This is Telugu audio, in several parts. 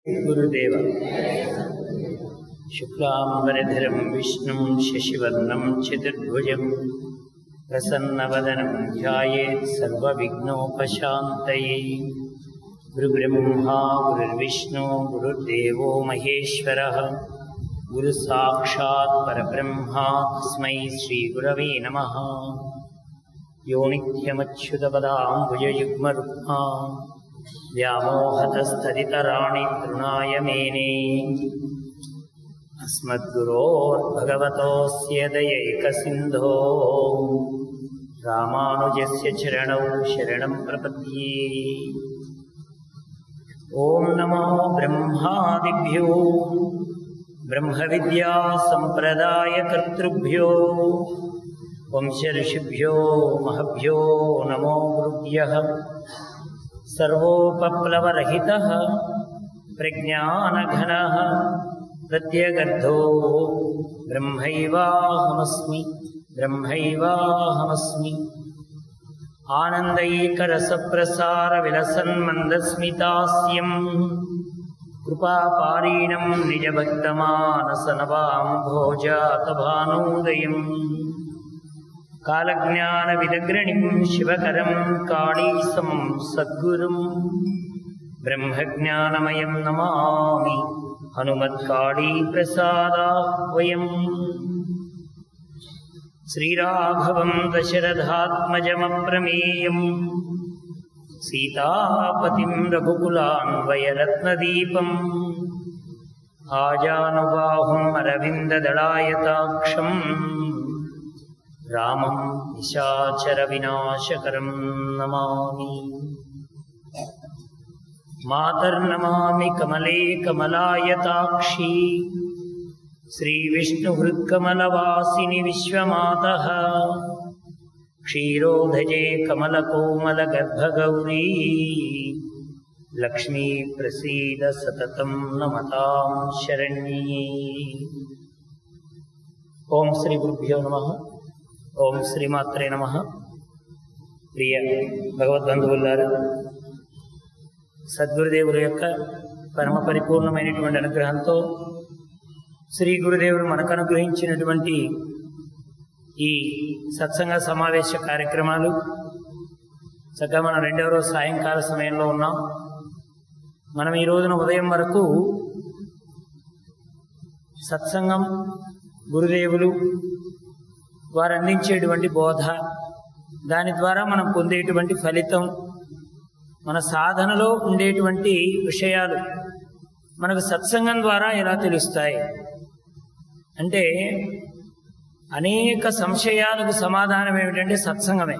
గురుదేవ శుక్లాంబరధరం విష్ణుం శశివర్ణం చతుర్భుజం ప్రసన్నవదనం ధ్యాయేత్ సర్వవిఘ్నోపశాంతయే గురుబ్రహ్మా గురుర్విష్ణు గురుర్దేవో మహేశ్వర గురు సాక్షాత్ పరబ్రహ్మ తస్మై శ్రీగురవే నమ యో నిత్యమచ్యుతపదాంబుజయుగ్మరుక్మా వ్యామోహతస్తదితరాణి తృణాయ మేనే अस्मद्गुरोर्भगवतोऽस्य दयैकसिन्धो रामानुजस्य चरणौ शरणं प्रपद्ये ॐ नमो ब्रह्मादिभ्यो ब्रह्मविद्यासम्प्रदायकर्तृभ्यो वंशऋषिभ्यो महभ्यो नमो गुरुभ्यः सर्वोपप्लवरहितः प्रज्ञानघनः प्रत्यगर्धो ब्रह्मैवाहमस्मि ब्रह्मैवाहमस्मि आनन्दैकरसप्रसारविलसन्मन्दस्मितास्यम् कृपापारीणं निजभक्तमानसनवां भोजातभानोदयम् कालज्ञानविदग्रणिं शिवकरं काळीसं सद्गुरुम् ब्रह्मज्ञानमयं नमामि हनुमत्काळीप्रसादाह्वयम् श्रीराघवं दशरथात्मजमप्रमेयम् सीतापतिं रघुकुलान्वयरत्नदीपम् आजानुबाहुम् अरविन्ददलायताक्षम् रामं निशाचरविनाशकरं नमामि मातर्नमामि कमले कमलायताक्षी श्रीविष्णुहृत्कमलवासिनि विश्वमातः क्षीरोधजे कमलकोमलगर्भगौरी लक्ष्मी प्रसीद सततं नमतां शरण्ये ఓం శ్రీ గురుభ్యో నమ ఓం శ్రీమాత్రే నమ ప్రియ భగవద్బంధువులారా సద్గురుదేవుల యొక్క పరమ పరిపూర్ణమైనటువంటి అనుగ్రహంతో శ్రీ గురుదేవుడు మనకు అనుగ్రహించినటువంటి ఈ సత్సంగ సమావేశ కార్యక్రమాలు చక్కగా మనం రెండవ రోజు సాయంకాల సమయంలో ఉన్నాం మనం ఈ రోజున ఉదయం వరకు సత్సంగం గురుదేవులు వారు అందించేటువంటి బోధ దాని ద్వారా మనం పొందేటువంటి ఫలితం మన సాధనలో ఉండేటువంటి విషయాలు మనకు సత్సంగం ద్వారా ఎలా తెలుస్తాయి అంటే అనేక సంశయాలకు సమాధానం ఏమిటంటే సత్సంగమే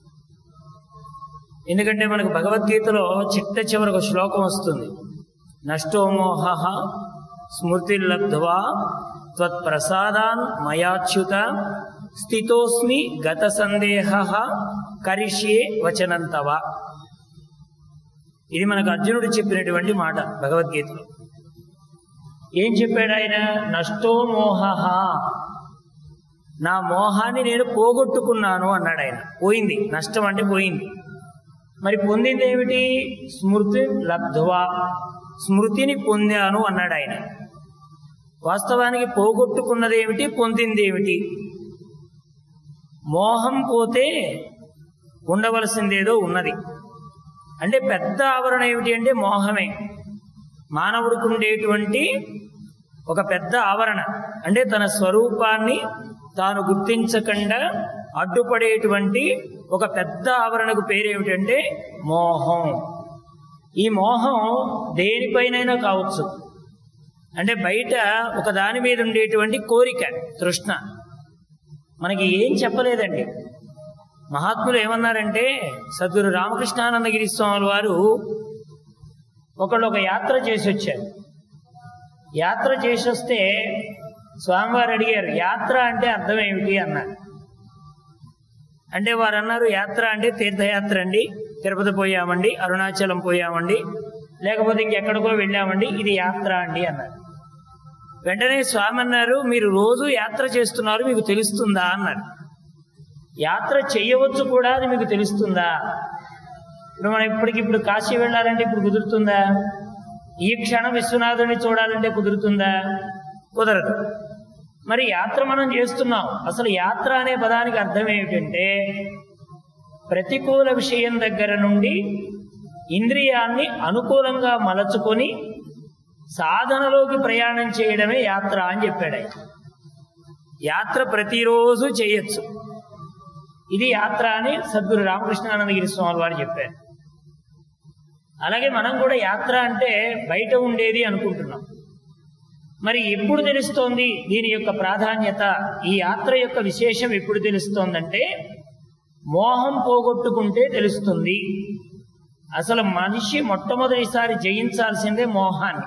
ఎందుకంటే మనకు భగవద్గీతలో చిట్ట చివరకు శ్లోకం వస్తుంది నష్టోమోహ స్మృతిర్లబ్ధ్వా త్వత్ప్రసాదాన్ మయాచ్యుత స్థితోస్మి గత సందేహ కరిష్యే వచనంతవ ఇది మనకు అర్జునుడు చెప్పినటువంటి మాట భగవద్గీతలో ఏం చెప్పాడు ఆయన నష్టో మోహ నా మోహాన్ని నేను పోగొట్టుకున్నాను అన్నాడు ఆయన పోయింది నష్టం అంటే పోయింది మరి పొందింది ఏమిటి స్మృతి లబ్ధ్వా స్మృతిని పొందాను అన్నాడు ఆయన వాస్తవానికి పోగొట్టుకున్నది ఏమిటి పొందింది ఏమిటి మోహం పోతే ఉండవలసిందేదో ఉన్నది అంటే పెద్ద ఆవరణ ఏమిటి అంటే మోహమే మానవుడికి ఉండేటువంటి ఒక పెద్ద ఆవరణ అంటే తన స్వరూపాన్ని తాను గుర్తించకుండా అడ్డుపడేటువంటి ఒక పెద్ద ఆవరణకు పేరేమిటంటే మోహం ఈ మోహం దేనిపైనైనా కావచ్చు అంటే బయట ఒక దాని మీద ఉండేటువంటి కోరిక తృష్ణ మనకి ఏం చెప్పలేదండి మహాత్ములు ఏమన్నారంటే సద్గురు రామకృష్ణానందగిరి స్వాముల వారు ఒకళ్ళు ఒక యాత్ర చేసి వచ్చారు యాత్ర చేసి వస్తే స్వామివారు అడిగారు యాత్ర అంటే అర్థం ఏమిటి అన్నారు అంటే వారు అన్నారు యాత్ర అంటే తీర్థయాత్ర అండి తిరుపతి పోయామండి అరుణాచలం పోయామండి లేకపోతే ఇంకెక్కడికో వెళ్ళామండి ఇది యాత్ర అండి అన్నారు వెంటనే స్వామి అన్నారు మీరు రోజు యాత్ర చేస్తున్నారు మీకు తెలుస్తుందా అన్నారు యాత్ర చేయవచ్చు కూడా అది మీకు తెలుస్తుందా ఇప్పుడు మనం ఇప్పటికిప్పుడు కాశీ వెళ్ళాలంటే ఇప్పుడు కుదురుతుందా ఈ క్షణం విశ్వనాథుని చూడాలంటే కుదురుతుందా కుదరదు మరి యాత్ర మనం చేస్తున్నాం అసలు యాత్ర అనే పదానికి అర్థం ఏమిటంటే ప్రతికూల విషయం దగ్గర నుండి ఇంద్రియాన్ని అనుకూలంగా మలచుకొని సాధనలోకి ప్రయాణం చేయడమే యాత్ర అని చెప్పాడు ఆయన యాత్ర ప్రతిరోజు చేయొచ్చు ఇది యాత్ర అని సద్గురు రామకృష్ణానందగిరి స్వామి వారు చెప్పారు అలాగే మనం కూడా యాత్ర అంటే బయట ఉండేది అనుకుంటున్నాం మరి ఎప్పుడు తెలుస్తోంది దీని యొక్క ప్రాధాన్యత ఈ యాత్ర యొక్క విశేషం ఎప్పుడు తెలుస్తోందంటే మోహం పోగొట్టుకుంటే తెలుస్తుంది అసలు మనిషి మొట్టమొదటిసారి జయించాల్సిందే మోహాన్ని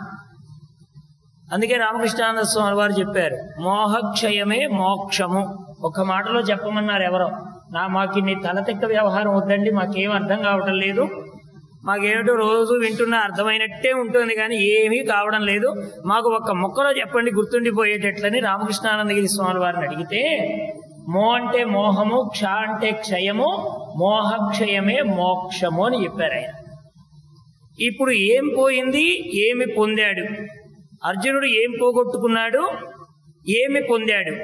అందుకే రామకృష్ణానంద స్వామి వారు చెప్పారు మోహక్షయమే మోక్షము ఒక మాటలో చెప్పమన్నారు ఎవరో నా మాకు ఇన్ని తలతెక్క వ్యవహారం వద్దండి మాకేం అర్థం కావటం లేదు మాకేమిటో రోజు వింటున్నా అర్థమైనట్టే ఉంటుంది కానీ ఏమీ కావడం లేదు మాకు ఒక్క ముక్కలో చెప్పండి గుర్తుండిపోయేటట్లని రామకృష్ణానందగిరి స్వామి వారిని అడిగితే మో అంటే మోహము క్ష అంటే క్షయము మోహక్షయమే మోక్షము అని చెప్పారు ఆయన ఇప్పుడు ఏం పోయింది ఏమి పొందాడు అర్జునుడు ఏం పోగొట్టుకున్నాడు ఏమి పొందాడు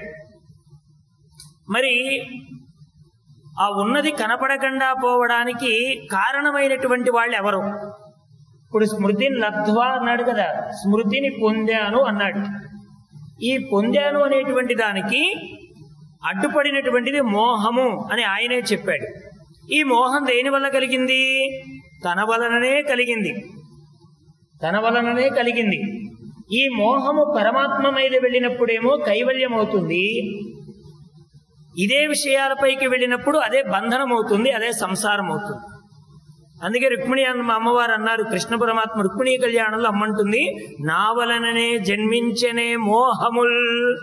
మరి ఆ ఉన్నది కనపడకుండా పోవడానికి కారణమైనటువంటి వాళ్ళు ఎవరు ఇప్పుడు స్మృతిని లబ్ధ్వా అన్నాడు కదా స్మృతిని పొందాను అన్నాడు ఈ పొందాను అనేటువంటి దానికి అడ్డుపడినటువంటిది మోహము అని ఆయనే చెప్పాడు ఈ మోహం దేని వల్ల కలిగింది తన వలననే కలిగింది తన వలననే కలిగింది ఈ మోహము పరమాత్మ మీద వెళ్ళినప్పుడేమో కైవల్యం అవుతుంది ఇదే విషయాలపైకి వెళ్ళినప్పుడు అదే బంధనం అవుతుంది అదే సంసారం అవుతుంది అందుకే రుక్మిణి అన్న అమ్మవారు అన్నారు కృష్ణ పరమాత్మ రుక్మిణీ కళ్యాణంలో అమ్మంటుంది నా వలననే జన్మించనే మోహముల్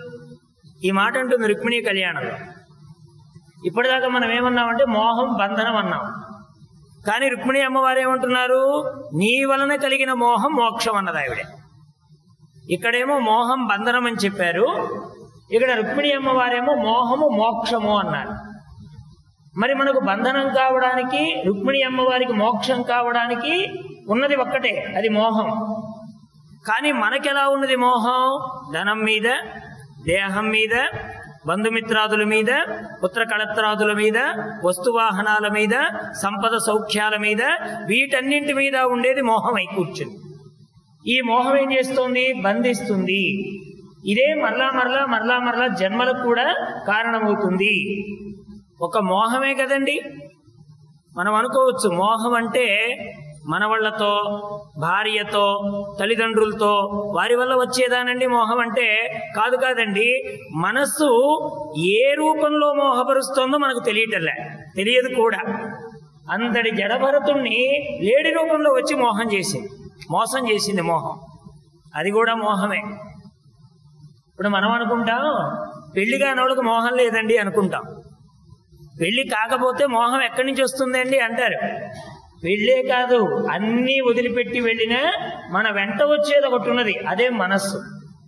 ఈ మాట అంటుంది రుక్మిణీ కళ్యాణంలో ఇప్పటిదాకా మనం ఏమన్నామంటే మోహం బంధనం అన్నాం కానీ రుక్మిణి అమ్మవారు ఏమంటున్నారు నీ వలన కలిగిన మోహం మోక్షం అన్నది ఆవిడే ఇక్కడేమో మోహం బంధనం అని చెప్పారు ఇక్కడ రుక్మిణి అమ్మవారేమో మోహము మోక్షము అన్నారు మరి మనకు బంధనం కావడానికి రుక్మిణి అమ్మవారికి మోక్షం కావడానికి ఉన్నది ఒక్కటే అది మోహం కానీ మనకెలా ఉన్నది మోహం ధనం మీద దేహం మీద బంధుమిత్రాదుల మీద పుత్ర కళత్రాదుల మీద వస్తువాహనాల మీద సంపద సౌఖ్యాల మీద వీటన్నింటి మీద ఉండేది మోహం అయి కూర్చుంది ఈ మోహం ఏం చేస్తోంది బంధిస్తుంది ఇదే మరలా మరలా మరలా మరలా జన్మలకు కూడా కారణమవుతుంది ఒక మోహమే కదండి మనం అనుకోవచ్చు మోహం అంటే మనవళ్లతో భార్యతో తల్లిదండ్రులతో వారి వల్ల వచ్చేదానండి మోహం అంటే కాదు కాదండి మనస్సు ఏ రూపంలో మోహపరుస్తోందో మనకు తెలియటలే తెలియదు కూడా అంతటి జడభరతుణ్ణి లేడి రూపంలో వచ్చి మోహం చేసింది మోసం చేసింది మోహం అది కూడా మోహమే ఇప్పుడు మనం అనుకుంటాం పెళ్లి కానోళ్ళకి మోహం లేదండి అనుకుంటాం పెళ్లి కాకపోతే మోహం ఎక్కడి నుంచి వస్తుందండి అంటారు పెళ్ళే కాదు అన్నీ వదిలిపెట్టి వెళ్ళినా మన వెంట వచ్చేది ఒకటి ఉన్నది అదే మనస్సు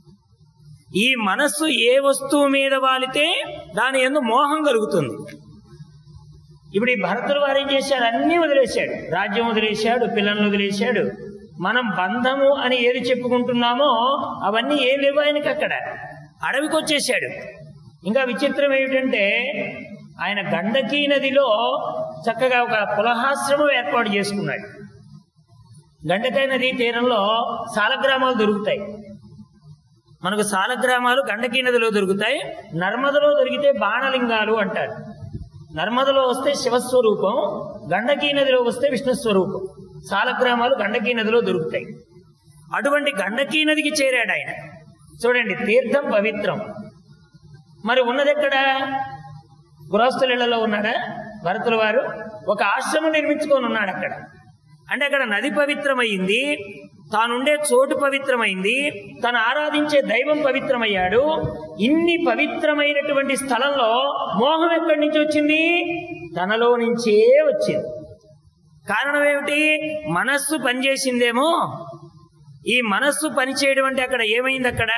ఈ మనస్సు ఏ వస్తువు మీద వాలితే దాని ఎందు మోహం కలుగుతుంది ఇప్పుడు ఈ భరతుడు వారు ఏం చేశాడు అన్నీ వదిలేశాడు రాజ్యం వదిలేశాడు పిల్లల్ని వదిలేశాడు మనం బంధము అని ఏది చెప్పుకుంటున్నామో అవన్నీ ఏం లేవు ఆయనకి అక్కడ అడవికి వచ్చేసాడు ఇంకా విచిత్రం ఏమిటంటే ఆయన గండకీ నదిలో చక్కగా ఒక పులహాశ్రమం ఏర్పాటు చేసుకున్నాడు గండకాయ నది తీరంలో సాలగ్రామాలు దొరుకుతాయి మనకు సాలగ్రామాలు గండకీ నదిలో దొరుకుతాయి నర్మదలో దొరికితే బాణలింగాలు అంటారు నర్మదలో వస్తే శివస్వరూపం గండకీ నదిలో వస్తే విష్ణుస్వరూపం సాలగ్రామాలు గండకీ నదిలో దొరుకుతాయి అటువంటి గండకీ నదికి చేరాడు ఆయన చూడండి తీర్థం పవిత్రం మరి ఉన్నదెక్కడ గృహస్థులలో ఉన్నాడా భరతుల వారు ఒక ఆశ్రమం నిర్మించుకొని ఉన్నాడు అక్కడ అంటే అక్కడ నది పవిత్రమైంది తానుండే చోటు పవిత్రమైంది తను ఆరాధించే దైవం పవిత్రమయ్యాడు ఇన్ని పవిత్రమైనటువంటి స్థలంలో మోహం ఎక్కడి నుంచి వచ్చింది తనలో నుంచే వచ్చింది కారణం ఏమిటి మనస్సు పనిచేసిందేమో ఈ మనస్సు పనిచేయడం అంటే అక్కడ ఏమైంది అక్కడ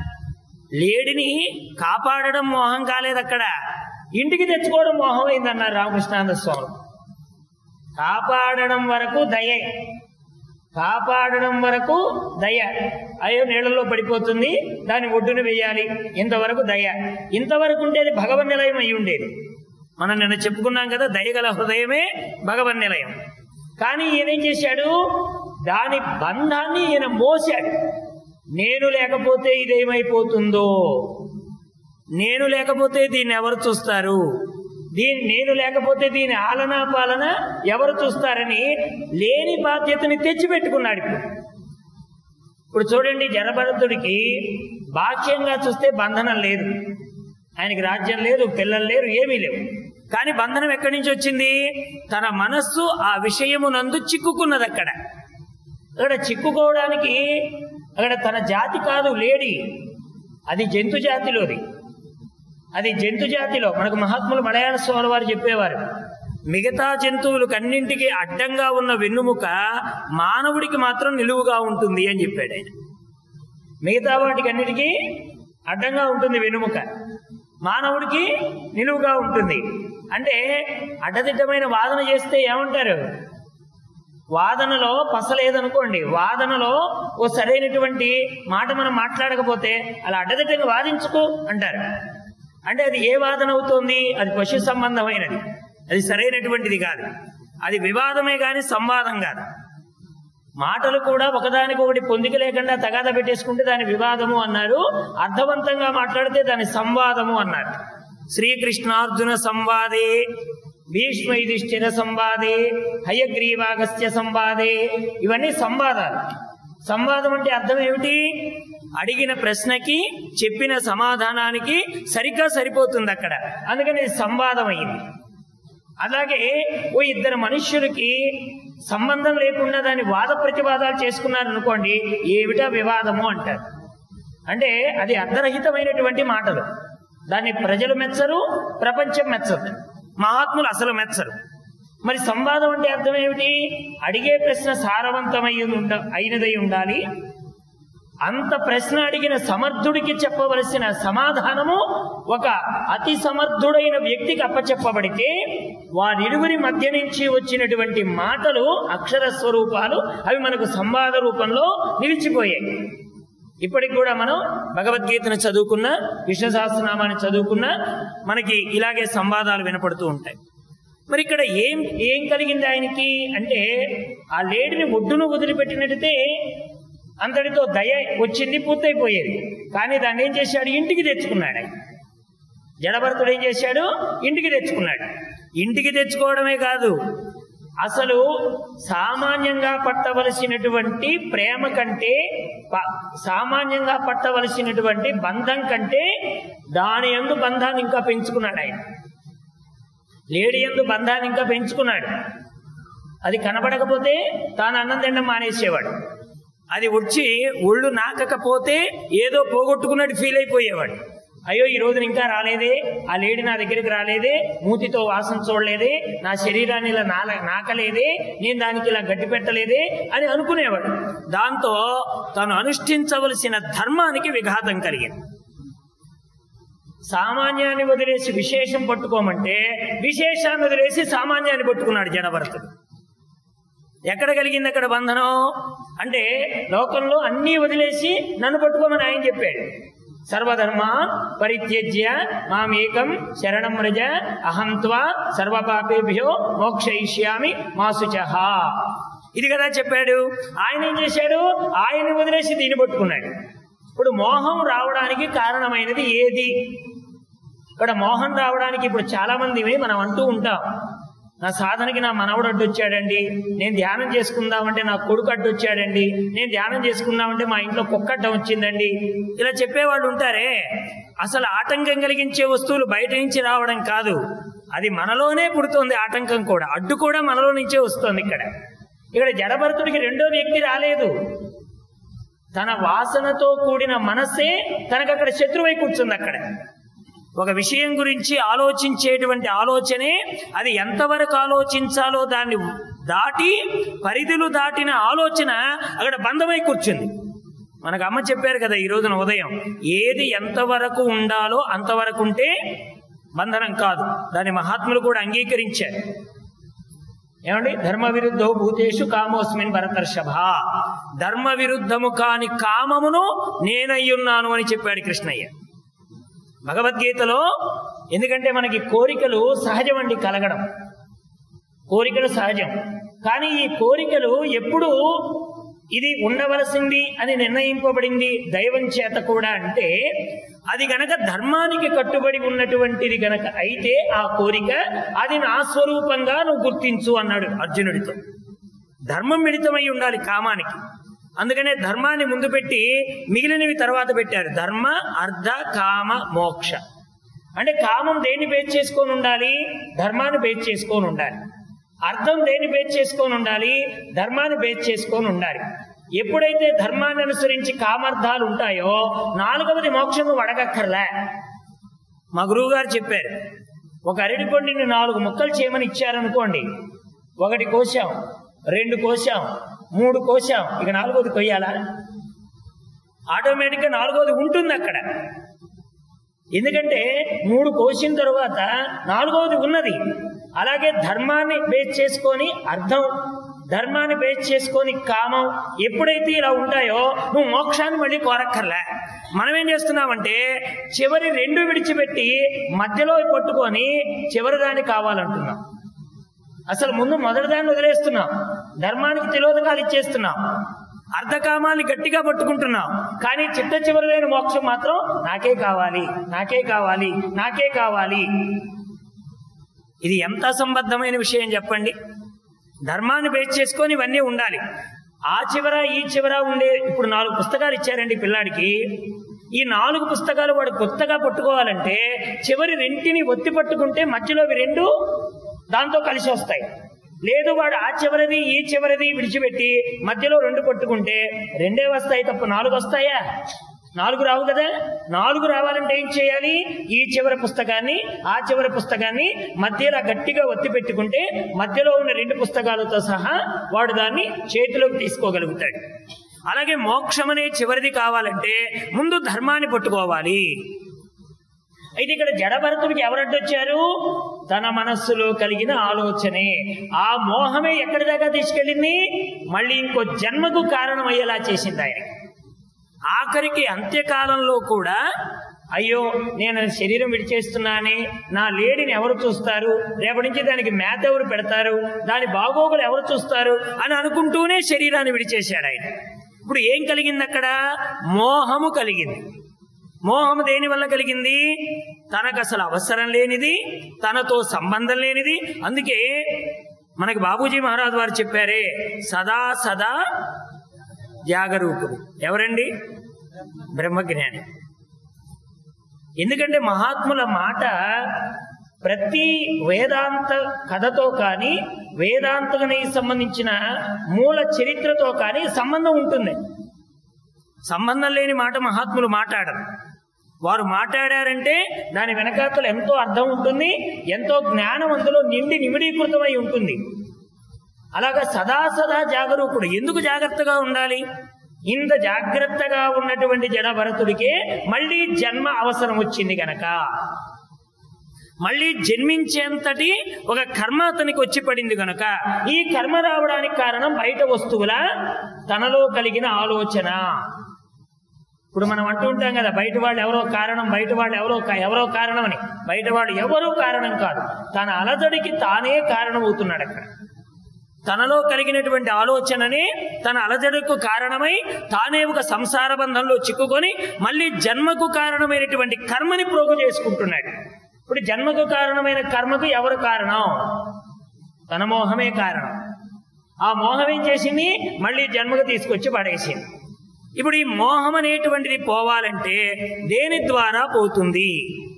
లేడిని కాపాడడం మోహం కాలేదు అక్కడ ఇంటికి తెచ్చుకోవడం మోహం అయిందన్నారు రామకృష్ణానంద స్వామి కాపాడడం వరకు దయే కాపాడడం వరకు దయ అయ్యో నీళ్ళలో పడిపోతుంది దాన్ని ఒడ్డున వేయాలి ఇంతవరకు దయ ఇంతవరకు ఉండేది భగవన్ నిలయం అయి ఉండేది మనం నిన్న చెప్పుకున్నాం కదా దయగల హృదయమే భగవన్ నిలయం కానీ ఈయనేం చేశాడు దాని బంధాన్ని ఈయన మోసాడు నేను లేకపోతే ఇదేమైపోతుందో నేను లేకపోతే దీన్ని ఎవరు చూస్తారు దీని నేను లేకపోతే దీని ఆలనా పాలన ఎవరు చూస్తారని లేని బాధ్యతని తెచ్చిపెట్టుకున్నాడు ఇప్పుడు ఇప్పుడు చూడండి జనభరతుడికి బాహ్యంగా చూస్తే బంధనం లేదు ఆయనకి రాజ్యం లేదు పిల్లలు లేరు ఏమీ లేవు కానీ బంధనం ఎక్కడి నుంచి వచ్చింది తన మనస్సు ఆ విషయమునందు చిక్కుకున్నది అక్కడ అక్కడ చిక్కుకోవడానికి అక్కడ తన జాతి కాదు లేడి అది జంతు జాతిలోది అది జంతు జాతిలో మనకు మహాత్ములు మలయాళ స్వామి వారు చెప్పేవారు మిగతా జంతువులకు అన్నింటికి అడ్డంగా ఉన్న వెన్నుముక మానవుడికి మాత్రం నిలువుగా ఉంటుంది అని చెప్పాడు ఆయన మిగతా వాటికి అన్నిటికీ అడ్డంగా ఉంటుంది వెన్నుముక మానవుడికి నిలువుగా ఉంటుంది అంటే అడ్డదిడ్డమైన వాదన చేస్తే ఏమంటారు వాదనలో పసలేదనుకోండి వాదనలో ఓ సరైనటువంటి మాట మనం మాట్లాడకపోతే అలా అడ్డదిడ్డంగా వాదించుకో అంటారు అంటే అది ఏ వాదన అవుతోంది అది పశు సంబంధమైనది అది సరైనటువంటిది కాదు అది వివాదమే కానీ సంవాదం కాదు మాటలు కూడా ఒకదానికొకటి పొందిక లేకుండా తగాద పెట్టేసుకుంటే దాని వివాదము అన్నారు అర్థవంతంగా మాట్లాడితే దాని సంవాదము అన్నారు శ్రీకృష్ణార్జున సంవాదే భీష్మ యుధిష్ఠిర సంవాదే హయగ్రీవాగస్య సంవాదే ఇవన్నీ సంవాదాలు సంవాదం అంటే అర్థం ఏమిటి అడిగిన ప్రశ్నకి చెప్పిన సమాధానానికి సరిగ్గా సరిపోతుంది అక్కడ అందుకని ఇది సంవాదం అయింది అలాగే ఓ ఇద్దరు మనుష్యులకి సంబంధం లేకుండా దాని వాద ప్రతివాదాలు చేసుకున్నారు అనుకోండి ఏమిటా వివాదము అంటారు అంటే అది అర్ధరహితమైనటువంటి మాటలు దాన్ని ప్రజలు మెచ్చరు ప్రపంచం మెచ్చదు మహాత్ములు అసలు మెచ్చరు మరి సంవాదం అంటే అర్థం ఏమిటి అడిగే ప్రశ్న సారవంతమై ఉండ అయినదై ఉండాలి అంత ప్రశ్న అడిగిన సమర్థుడికి చెప్పవలసిన సమాధానము ఒక అతి సమర్థుడైన వ్యక్తికి అప్పచెప్పబడితే వారిరువురి మధ్య నుంచి వచ్చినటువంటి మాటలు అక్షర స్వరూపాలు అవి మనకు సంవాద రూపంలో నిలిచిపోయాయి ఇప్పటికి కూడా మనం భగవద్గీతను చదువుకున్న విష్ణు సహస్రనామాన్ని చదువుకున్న మనకి ఇలాగే సంవాదాలు వినపడుతూ ఉంటాయి మరి ఇక్కడ ఏం ఏం కలిగింది ఆయనకి అంటే ఆ లేడిని ఒడ్డును వదిలిపెట్టినట్టయితే అంతటితో దయ వచ్చింది పూర్తయిపోయేది కానీ దాన్ని ఏం చేశాడు ఇంటికి తెచ్చుకున్నాడు ఆయన జడభరతుడు ఏం చేశాడు ఇంటికి తెచ్చుకున్నాడు ఇంటికి తెచ్చుకోవడమే కాదు అసలు సామాన్యంగా పట్టవలసినటువంటి ప్రేమ కంటే ప- సామాన్యంగా పట్టవలసినటువంటి బంధం కంటే దాని ఎందు బంధాన్ని ఇంకా పెంచుకున్నాడు ఆయన లేడీ ఎందు బంధాన్ని ఇంకా పెంచుకున్నాడు అది కనబడకపోతే తాను అన్నం తినడం మానేసేవాడు అది వచ్చి ఒళ్ళు నాకకపోతే ఏదో పోగొట్టుకున్నట్టు ఫీల్ అయిపోయేవాడు అయ్యో ఈ రోజున ఇంకా రాలేదే ఆ లేడీ నా దగ్గరికి రాలేదే మూతితో వాసన చూడలేదే నా శరీరాన్ని ఇలా నాల నాకలేదే నేను దానికి ఇలా గట్టి పెట్టలేదే అని అనుకునేవాడు దాంతో తాను అనుష్ఠించవలసిన ధర్మానికి విఘాతం కలిగింది సామాన్యాన్ని వదిలేసి విశేషం పట్టుకోమంటే విశేషాన్ని వదిలేసి సామాన్యాన్ని పట్టుకున్నాడు జడభరతుడు ఎక్కడ కలిగింది అక్కడ బంధనం అంటే లోకంలో అన్నీ వదిలేసి నన్ను పట్టుకోమని ఆయన చెప్పాడు సర్వధర్మ పరిత్యజ్య మామేకం శరణం రజ అహంత్వా సర్వపాపేభ్యో మోక్షయిష్యామి మాసుచహ ఇది కదా చెప్పాడు ఆయన ఏం చేశాడు ఆయన్ని వదిలేసి దీన్ని పట్టుకున్నాడు ఇప్పుడు మోహం రావడానికి కారణమైనది ఏది ఇక్కడ మోహం రావడానికి ఇప్పుడు చాలా మంది మనం అంటూ ఉంటాం నా సాధనకి నా మనవడు అడ్డొచ్చాడండి నేను ధ్యానం చేసుకుందామంటే నా కొడుకు అడ్డొచ్చాడండి నేను ధ్యానం చేసుకుందామంటే మా ఇంట్లో కుక్క అడ్డం వచ్చిందండి ఇలా చెప్పేవాళ్ళు ఉంటారే అసలు ఆటంకం కలిగించే వస్తువులు బయట నుంచి రావడం కాదు అది మనలోనే పుడుతోంది ఆటంకం కూడా అడ్డు కూడా మనలో నుంచే వస్తుంది ఇక్కడ ఇక్కడ జడభరతుడికి రెండో వ్యక్తి రాలేదు తన వాసనతో కూడిన మనస్సే తనకు అక్కడ శత్రువై కూర్చుంది అక్కడ ఒక విషయం గురించి ఆలోచించేటువంటి ఆలోచనే అది ఎంతవరకు ఆలోచించాలో దాన్ని దాటి పరిధులు దాటిన ఆలోచన అక్కడ బంధమై కూర్చుంది మనకు అమ్మ చెప్పారు కదా ఈ రోజున ఉదయం ఏది ఎంతవరకు ఉండాలో అంతవరకు ఉంటే బంధనం కాదు దాని మహాత్ములు కూడా అంగీకరించారు ఏమండి ధర్మ విరుద్ధో భూతేషు కామోస్మిన్ భరతర్షభ ధర్మ విరుద్ధము కాని కామమును నేనయ్యున్నాను అని చెప్పాడు కృష్ణయ్య భగవద్గీతలో ఎందుకంటే మనకి కోరికలు సహజమండి కలగడం కోరికలు సహజం కానీ ఈ కోరికలు ఎప్పుడు ఇది ఉండవలసింది అని నిర్ణయింపబడింది దైవం చేత కూడా అంటే అది గనక ధర్మానికి కట్టుబడి ఉన్నటువంటిది గనక అయితే ఆ కోరిక అది నా స్వరూపంగా నువ్వు గుర్తించు అన్నాడు అర్జునుడితో ధర్మం మిళితమై ఉండాలి కామానికి అందుకనే ధర్మాన్ని ముందు పెట్టి మిగిలినవి తర్వాత పెట్టారు ధర్మ అర్ధ కామ మోక్ష అంటే కామం దేన్ని బేస్ చేసుకొని ఉండాలి ధర్మాన్ని బేస్ చేసుకొని ఉండాలి అర్థం దేన్ని బేస్ చేసుకొని ఉండాలి ధర్మాన్ని బేస్ చేసుకొని ఉండాలి ఎప్పుడైతే ధర్మాన్ని అనుసరించి కామార్థాలు ఉంటాయో నాలుగవది మోక్షం నువ్వు అడగక్కర్లే మా గురువు గారు చెప్పారు ఒక అరటి పండుని నాలుగు ముక్కలు చేయమని ఇచ్చారనుకోండి ఒకటి కోసాం రెండు కోసాం మూడు కోసాం ఇక నాలుగోది కొయ్యాలా ఆటోమేటిక్గా నాలుగోది ఉంటుంది అక్కడ ఎందుకంటే మూడు కోసిన తరువాత నాలుగవది ఉన్నది అలాగే ధర్మాన్ని బేస్ చేసుకొని అర్థం ధర్మాన్ని బేస్ చేసుకొని కామం ఎప్పుడైతే ఇలా ఉంటాయో నువ్వు మోక్షాన్ని మళ్ళీ కోరక్కర్లే మనం ఏం చేస్తున్నామంటే చివరి రెండు విడిచిపెట్టి మధ్యలో పట్టుకొని చివరి దాన్ని కావాలంటున్నాం అసలు ముందు మొదటి దాన్ని వదిలేస్తున్నాం ధర్మానికి తిలోదకాలు ఇచ్చేస్తున్నాం అర్ధకామాన్ని గట్టిగా పట్టుకుంటున్నాం కానీ చిట్ట చివరిదైన మోక్షం మాత్రం నాకే కావాలి నాకే కావాలి నాకే కావాలి ఇది ఎంత అసంబద్ధమైన విషయం చెప్పండి ధర్మాన్ని బేస్ చేసుకొని ఇవన్నీ ఉండాలి ఆ చివర ఈ చివర ఉండే ఇప్పుడు నాలుగు పుస్తకాలు ఇచ్చారండి పిల్లాడికి ఈ నాలుగు పుస్తకాలు వాడు కొత్తగా పట్టుకోవాలంటే చివరి రెంటిని ఒత్తి పట్టుకుంటే మధ్యలో ఇవి రెండు దాంతో కలిసి వస్తాయి లేదు వాడు ఆ చివరిది ఈ చివరిది విడిచిపెట్టి మధ్యలో రెండు పట్టుకుంటే రెండే వస్తాయి తప్ప నాలుగు వస్తాయా నాలుగు రావు కదా నాలుగు రావాలంటే ఏం చేయాలి ఈ చివరి పుస్తకాన్ని ఆ చివరి పుస్తకాన్ని మధ్యలో గట్టిగా ఒత్తి పెట్టుకుంటే మధ్యలో ఉన్న రెండు పుస్తకాలతో సహా వాడు దాన్ని చేతిలోకి తీసుకోగలుగుతాడు అలాగే మోక్షం అనే చివరిది కావాలంటే ముందు ధర్మాన్ని పట్టుకోవాలి అయితే ఇక్కడ జడభరతుడికి ఎవరడ్డొచ్చారు తన మనస్సులో కలిగిన ఆలోచనే ఆ మోహమే ఎక్కడి దాకా తీసుకెళ్ళింది మళ్ళీ ఇంకో జన్మకు కారణమయ్యేలా చేసింది ఆయనకి ఆఖరికి అంత్యకాలంలో కూడా అయ్యో నేను శరీరం విడిచేస్తున్నానే నా లేడిని ఎవరు చూస్తారు రేపటి నుంచి దానికి మేత ఎవరు పెడతారు దాని బాగోగులు ఎవరు చూస్తారు అని అనుకుంటూనే శరీరాన్ని విడిచేశాడు ఆయన ఇప్పుడు ఏం కలిగింది అక్కడ మోహము కలిగింది మోహము దేని వల్ల కలిగింది తనకు అసలు అవసరం లేనిది తనతో సంబంధం లేనిది అందుకే మనకి బాబూజీ మహారాజ్ వారు చెప్పారే సదా సదా జాగరూకుడు ఎవరండి బ్రహ్మజ్ఞాని ఎందుకంటే మహాత్ముల మాట ప్రతి వేదాంత కథతో కానీ వేదాంతకి సంబంధించిన మూల చరిత్రతో కానీ సంబంధం ఉంటుంది సంబంధం లేని మాట మహాత్ములు మాట్లాడరు వారు మాట్లాడారంటే దాని వెనకాతలు ఎంతో అర్థం ఉంటుంది ఎంతో జ్ఞానం అందులో నిండి నిమిడీకృతమై ఉంటుంది అలాగా సదా సదా జాగరూకుడు ఎందుకు జాగ్రత్తగా ఉండాలి ఇంత జాగ్రత్తగా ఉన్నటువంటి జడభరతుడికే మళ్ళీ జన్మ అవసరం వచ్చింది గనక మళ్ళీ జన్మించేంతటి ఒక కర్మ అతనికి వచ్చి పడింది గనక ఈ కర్మ రావడానికి కారణం బయట వస్తువుల తనలో కలిగిన ఆలోచన ఇప్పుడు మనం అంటూ ఉంటాం కదా బయట వాళ్ళు ఎవరో కారణం బయట వాళ్ళు ఎవరో కా- ఎవరో కారణం అని బయట వాళ్ళు ఎవరో కారణం కాదు తన అలజడికి తానే కారణం అవుతున్నాడు అక్కడ తనలో కలిగినటువంటి ఆలోచనని తన అలజడుకు కారణమై తానే ఒక సంసార బంధంలో చిక్కుకొని మళ్ళీ జన్మకు కారణమైనటువంటి కర్మని ప్రోగు చేసుకుంటున్నాడు ఇప్పుడు జన్మకు కారణమైన కర్మకు ఎవరు కారణం తన మోహమే కారణం ఆ మోహం ఏం చేసింది మళ్ళీ జన్మకు తీసుకొచ్చి పడేసింది ఇప్పుడు ఈ మోహం అనేటువంటిది పోవాలంటే దేని ద్వారా పోతుంది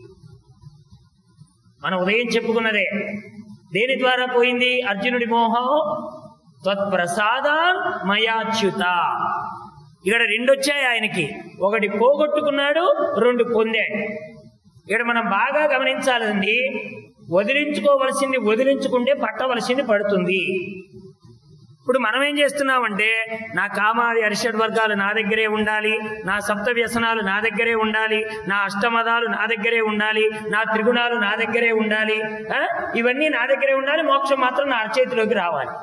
మనం ఉదయం చెప్పుకున్నదే దేని ద్వారా పోయింది అర్జునుడి మోహం త్వత్ప్రసాదాన్ మయాచ్యుత ఇక్కడ రెండు వచ్చాయి ఆయనకి ఒకటి పోగొట్టుకున్నాడు రెండు పొందాడు ఇక్కడ మనం బాగా గమనించాలండి వదిలించుకోవలసింది వదిలించుకుంటే పట్టవలసింది పడుతుంది ఇప్పుడు ఇప్పుడు మనం ఏం చేస్తున్నామంటే నా కామాది అరిషడ్ వర్గాలు నా దగ్గరే ఉండాలి నా సప్త వ్యసనాలు నా దగ్గరే ఉండాలి నా అష్టమదాలు నా దగ్గరే ఉండాలి నా త్రిగుణాలు నా దగ్గరే ఉండాలి ఆ? ఇవన్నీ నా దగ్గరే ఉండాలి మోక్షం మాత్రం నా అరచేతిలోకి రావాలి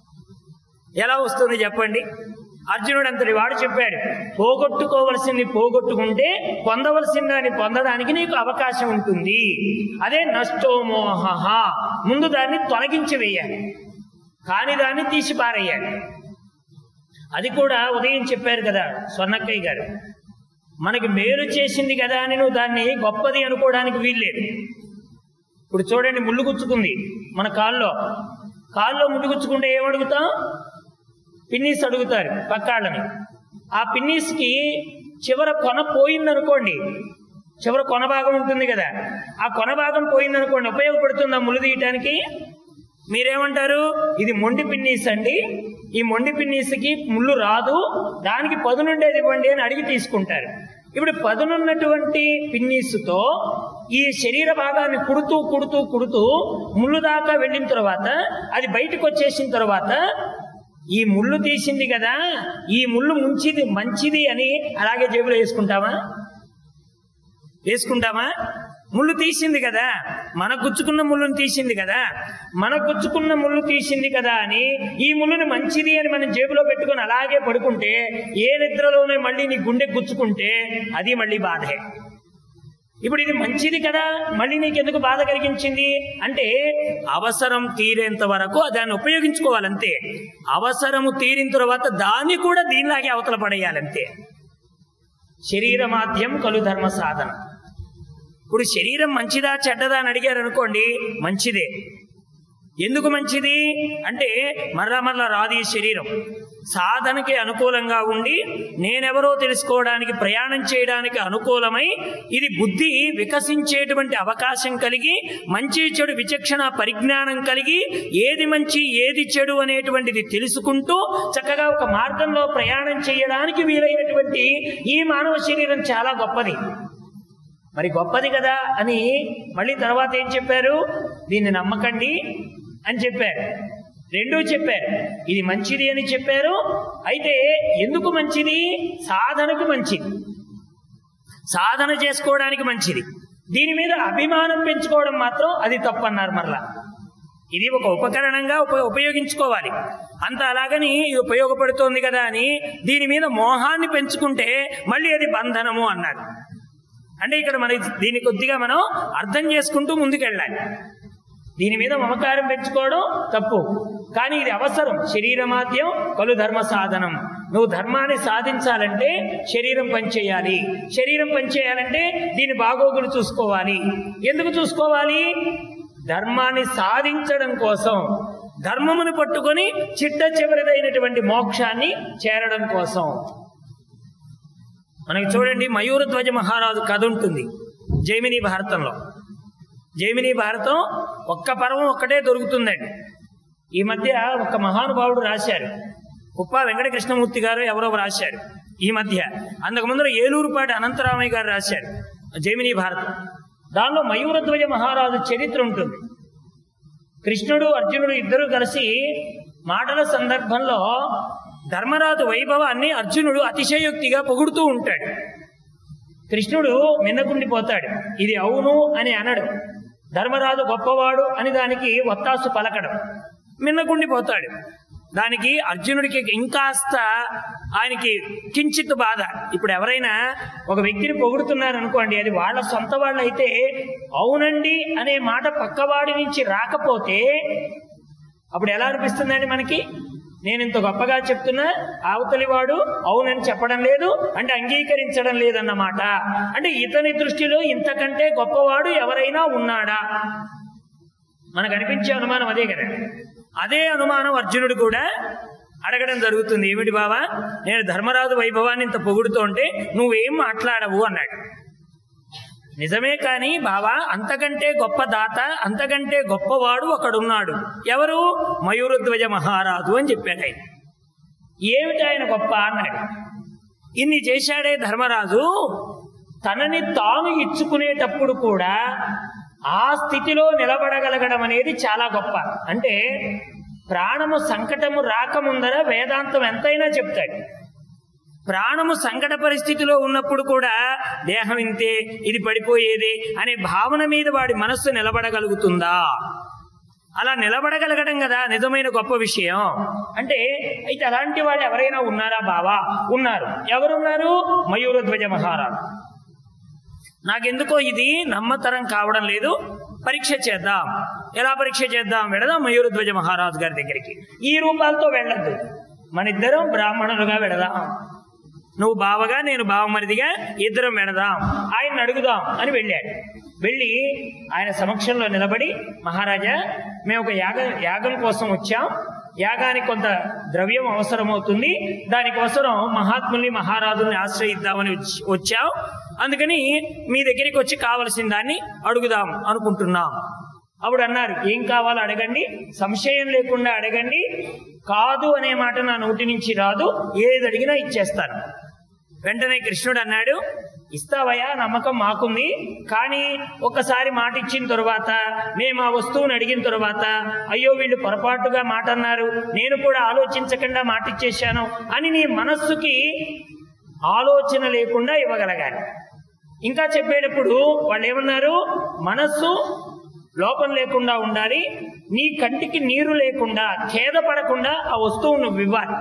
ఎలా వస్తుంది చెప్పండి అర్జునుడు అంతటి వాడు చెప్పాడు పోగొట్టుకోవలసింది పోగొట్టుకుంటే పొందవలసిన దాన్ని పొందడానికి నీకు అవకాశం ఉంటుంది అదే నష్టో మోహ ముందు దాన్ని తొలగించి వేయాలి కాని దాన్ని తీసి పారేయాలి అది కూడా ఉదయం చెప్పారు కదా స్వర్ణక్కయ్య గారు మనకి మేలు చేసింది కదా అని నువ్వు దాన్ని గొప్పది అనుకోవడానికి వీల్లేదు ఇప్పుడు చూడండి ముళ్ళు గుచ్చుకుంది మన కాల్లో కాల్లో ముళ్ళు గుచ్చుకుంటే ఏమడుగుతాం పిన్నీస్ అడుగుతారు పక్కాళ్ళని ఆ పిన్నీస్కి చివర కొన పోయిందనుకోండి చివర కొన భాగం ఉంటుంది కదా ఆ కొన భాగం పోయిందనుకోండి ఉపయోగపడుతుందా ముళ్ళు తీయటానికి మీరేమంటారు ఇది మొండి పిన్నీస్ అండి ఈ మొండి పిన్నీస్కి ముళ్ళు రాదు దానికి పదునుండేది ఇవ్వండి అని అడిగి తీసుకుంటారు ఇప్పుడు పదునున్నటువంటి పిన్నీసుతో ఈ శరీర భాగాన్ని కుడుతూ కుడుతూ కుడుతూ ముళ్ళు దాకా వెళ్ళిన తర్వాత అది బయటకు వచ్చేసిన తర్వాత ఈ ముళ్ళు తీసింది కదా ఈ ముళ్ళు ముంచిది మంచిది అని అలాగే జేబులో వేసుకుంటామా వేసుకుంటామా ముళ్ళు తీసింది కదా మన గుచ్చుకున్న ముళ్ళుని తీసింది కదా మన గుచ్చుకున్న ముళ్ళు తీసింది కదా అని ఈ ముళ్ళుని మంచిది అని మనం జేబులో పెట్టుకొని అలాగే పడుకుంటే ఏ నిద్రలోనే మళ్ళీ నీ గుండె గుచ్చుకుంటే అది మళ్ళీ బాధే ఇప్పుడు ఇది మంచిది కదా మళ్ళీ నీకెందుకు బాధ కలిగించింది అంటే అవసరం తీరేంత వరకు దాన్ని ఉపయోగించుకోవాలంతే అవసరము తీరిన తర్వాత దాన్ని కూడా దీనిలాగే అవతల పడేయాలంతే శరీర మాధ్యం కలు ధర్మ సాధన ఇప్పుడు శరీరం మంచిదా చెడ్డదా అని అడిగారు అనుకోండి మంచిదే ఎందుకు మంచిది అంటే మరలా మరలా రాదు ఈ శరీరం సాధనకి అనుకూలంగా ఉండి నేనెవరో తెలుసుకోవడానికి ప్రయాణం చేయడానికి అనుకూలమై ఇది బుద్ధి వికసించేటువంటి అవకాశం కలిగి మంచి చెడు విచక్షణ పరిజ్ఞానం కలిగి ఏది మంచి ఏది చెడు అనేటువంటిది తెలుసుకుంటూ చక్కగా ఒక మార్గంలో ప్రయాణం చేయడానికి వీలైనటువంటి ఈ మానవ శరీరం చాలా గొప్పది మరి గొప్పది కదా అని మళ్ళీ తర్వాత ఏం చెప్పారు దీన్ని నమ్మకండి అని చెప్పారు రెండూ చెప్పారు ఇది మంచిది అని చెప్పారు అయితే ఎందుకు మంచిది సాధనకు మంచిది సాధన చేసుకోవడానికి మంచిది దీని మీద అభిమానం పెంచుకోవడం మాత్రం అది తప్పన్నారు మరలా ఇది ఒక ఉపకరణంగా ఉప ఉపయోగించుకోవాలి అంత అలాగని ఇది ఉపయోగపడుతోంది కదా అని దీని మీద మోహాన్ని పెంచుకుంటే మళ్ళీ అది బంధనము అన్నారు అంటే ఇక్కడ మన దీన్ని కొద్దిగా మనం అర్థం చేసుకుంటూ ముందుకెళ్ళాలి దీని మీద మమకారం పెంచుకోవడం తప్పు కానీ ఇది అవసరం శరీరమాద్యం కలు ధర్మ సాధనం నువ్వు ధర్మాన్ని సాధించాలంటే శరీరం పనిచేయాలి శరీరం పనిచేయాలంటే దీని బాగోగులు చూసుకోవాలి ఎందుకు చూసుకోవాలి ధర్మాన్ని సాధించడం కోసం ధర్మమును పట్టుకొని చిట్ట చివరిదైనటువంటి మోక్షాన్ని చేరడం కోసం మనకి చూడండి మయూరధ్వజ మహారాజు కథ ఉంటుంది జైమిని భారతంలో జైమిని భారతం ఒక్క పర్వం ఒక్కటే దొరుకుతుందండి ఈ మధ్య ఒక మహానుభావుడు రాశారు కుప్ప వెంకటకృష్ణమూర్తి గారు ఎవరో రాశారు ఈ మధ్య అంతకు ముందర ఏలూరుపాటి అనంతరామయ్య గారు రాశారు జైమిని భారతం దానిలో మయూరధ్వజ మహారాజు చరిత్ర ఉంటుంది కృష్ణుడు అర్జునుడు ఇద్దరు కలిసి మాటల సందర్భంలో ధర్మరాజు వైభవాన్ని అర్జునుడు అతిశయోక్తిగా పొగుడుతూ ఉంటాడు కృష్ణుడు మిన్నకుండిపోతాడు ఇది అవును అని అనడు ధర్మరాజు గొప్పవాడు అని దానికి ఒత్తాసు పలకడం మిన్నకుండిపోతాడు దానికి అర్జునుడికి ఇంకాస్త ఆయనకి కించిత్ బాధ ఇప్పుడు ఎవరైనా ఒక వ్యక్తిని పొగుడుతున్నారు అనుకోండి అది వాళ్ళ సొంత వాళ్ళు అయితే అవునండి అనే మాట పక్కవాడి నుంచి రాకపోతే అప్పుడు ఎలా అనిపిస్తుందండి మనకి నేను ఇంత గొప్పగా చెప్తున్నా అవతలి వాడు అవునని చెప్పడం లేదు అంటే అంగీకరించడం లేదన్నమాట అంటే ఇతని దృష్టిలో ఇంతకంటే గొప్పవాడు ఎవరైనా ఉన్నాడా మనకు అనిపించే అనుమానం అదే కదా అదే అనుమానం అర్జునుడు కూడా అడగడం జరుగుతుంది ఏమిటి బావా నేను ధర్మరాజు వైభవాన్ని ఇంత పొగుడుతూ ఉంటే నువ్వేం మాట్లాడవు అన్నాడు నిజమే కానీ బావా అంతకంటే గొప్ప దాత అంతకంటే గొప్పవాడు ఒకడున్నాడు ఎవరు మయూరధ్వజ మహారాజు అని చెప్పాడు ఆయన ఏమిటి ఆయన గొప్ప అన్నాడు ఇన్ని చేశాడే ధర్మరాజు తనని తాను ఇచ్చుకునేటప్పుడు కూడా ఆ స్థితిలో నిలబడగలగడం అనేది చాలా గొప్ప అంటే ప్రాణము సంకటము రాకముందర వేదాంతం ఎంతైనా చెప్తాడు ప్రాణము సంకట పరిస్థితిలో ఉన్నప్పుడు కూడా దేహం ఇంతే ఇది పడిపోయేదే అనే భావన మీద వాడి మనస్సు నిలబడగలుగుతుందా అలా నిలబడగలగడం కదా నిజమైన గొప్ప విషయం అంటే అయితే అలాంటి వాళ్ళు ఎవరైనా ఉన్నారా బావా ఉన్నారు ఎవరున్నారు మయూరధ్వజ మహారాజు నాకెందుకో ఇది నమ్మతరం కావడం లేదు పరీక్ష చేద్దాం ఎలా పరీక్ష చేద్దాం వెళదాం మయూరధ్వజ మహారాజు గారి దగ్గరికి ఈ రూపాలతో వెళ్ళద్దు మన ఇద్దరం బ్రాహ్మణులుగా వెళదాం నువ్వు బావగా నేను బావమరిదిగా ఇద్దరం వెళదాం ఆయన అడుగుదాం అని వెళ్ళాడు వెళ్ళి ఆయన సమక్షంలో నిలబడి మహారాజా మేము ఒక యాగ యాగం కోసం వచ్చాం యాగానికి కొంత ద్రవ్యం అవసరమవుతుంది దానికోసం మహాత్ముల్ని మహారాజుల్ని ఆశ్రయిద్దామని వచ్చి- వచ్చాం అందుకని మీ దగ్గరికి వచ్చి కావలసిన దాన్ని అడుగుదాం అనుకుంటున్నాం అప్పుడు అన్నారు ఏం కావాలో అడగండి సంశయం లేకుండా అడగండి కాదు అనే మాట నా నోటి నుంచి రాదు ఏది అడిగినా ఇచ్చేస్తాను వెంటనే కృష్ణుడు అన్నాడు ఇస్తావయ్యా నమ్మకం మాకుంది కానీ ఒక్కసారి మాట ఇచ్చిన తరువాత మేము ఆ వస్తువుని అడిగిన తరువాత అయ్యో వీళ్ళు పొరపాటుగా మాట అన్నారు నేను కూడా ఆలోచించకుండా మాట ఇచ్చేశాను అని నీ మనస్సుకి ఆలోచన లేకుండా ఇవ్వగలగాలి ఇంకా చెప్పేటప్పుడు వాళ్ళు ఏమన్నారు మనస్సు లోపం లేకుండా ఉండాలి నీ కంటికి నీరు లేకుండా ఖేద పడకుండా ఆ వస్తువు నువ్వు ఇవ్వాలి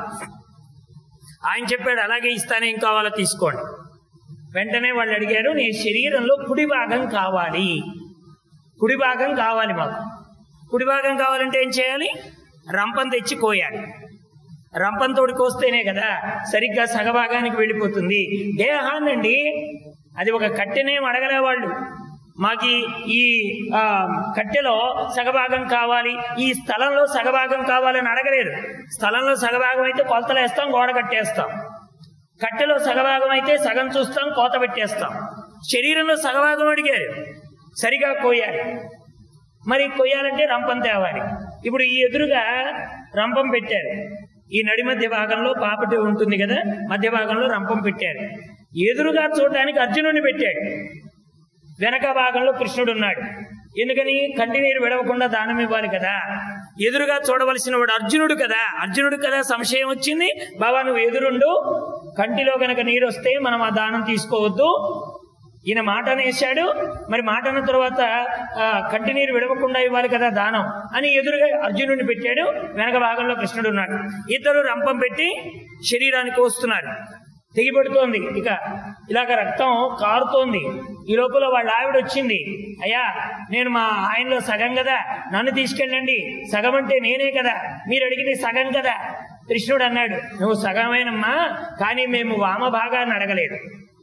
ఆయన చెప్పాడు అలాగే ఇస్తానే ఏం కావాలో తీసుకోండి వెంటనే వాళ్ళు అడిగారు నీ శరీరంలో కుడి భాగం కావాలి కుడి భాగం కావాలి మాకు కుడి భాగం కావాలంటే ఏం చేయాలి రంపం తెచ్చి కోయాలి రంపం తోడి కోస్తేనే కదా సరిగ్గా సగభాగానికి వెళ్ళిపోతుంది దేహాన్నండి అది ఒక కట్టెనేం అడగలే వాళ్ళు మాకు ఈ- ఈ ఆ, కట్టెలో సగభాగం కావాలి ఈ స్థలంలో సగభాగం కావాలని అడగలేదు స్థలంలో సగభాగం అయితే కొలతలు వేస్తాం గోడ కట్టేస్తాం కట్టెలో సగభాగం అయితే సగం చూస్తాం కోత పెట్టేస్తాం శరీరంలో సగభాగం అడిగారు సరిగా కోయాలి మరి కొయ్యాలంటే రంపం తేవాలి ఇప్పుడు ఈ ఎదురుగా రంపం పెట్టారు ఈ నడి మధ్య భాగంలో పాపటి ఉంటుంది కదా మధ్య భాగంలో రంపం పెట్టారు ఎదురుగా చూడడానికి అర్జునుడిని పెట్టాడు వెనక భాగంలో కృష్ణుడు ఉన్నాడు ఎందుకని కంటి నీరు విడవకుండా దానం ఇవ్వాలి కదా ఎదురుగా చూడవలసిన వాడు అర్జునుడు కదా అర్జునుడు కదా సంశయం వచ్చింది బాబా నువ్వు ఎదురుండు కంటిలో గనక నీరు వస్తే మనం ఆ దానం తీసుకోవద్దు ఈయన మాట అనేసాడు మరి మాట అన్న తర్వాత ఆ, కంటి నీరు విడవకుండా ఇవ్వాలి కదా దానం అని ఎదురుగా అర్జునుడిని పెట్టాడు వెనక భాగంలో కృష్ణుడు ఉన్నాడు ఇద్దరు రంపం పెట్టి శరీరాన్ని కోస్తున్నారు తెగిపడుతోంది ఇక ఇలాగ రక్తం కారుతోంది ఈ లోపల వాళ్ళ ఆవిడ వచ్చింది అయ్యా నేను మా ఆయనలో సగం కదా నన్ను తీసుకెళ్ళండి సగం అంటే నేనే కదా మీరు అడిగితే సగం కదా కృష్ణుడు అన్నాడు నువ్వు సగమేనమ్మా కానీ మేము వామ భాగాన్ని అడగలేదు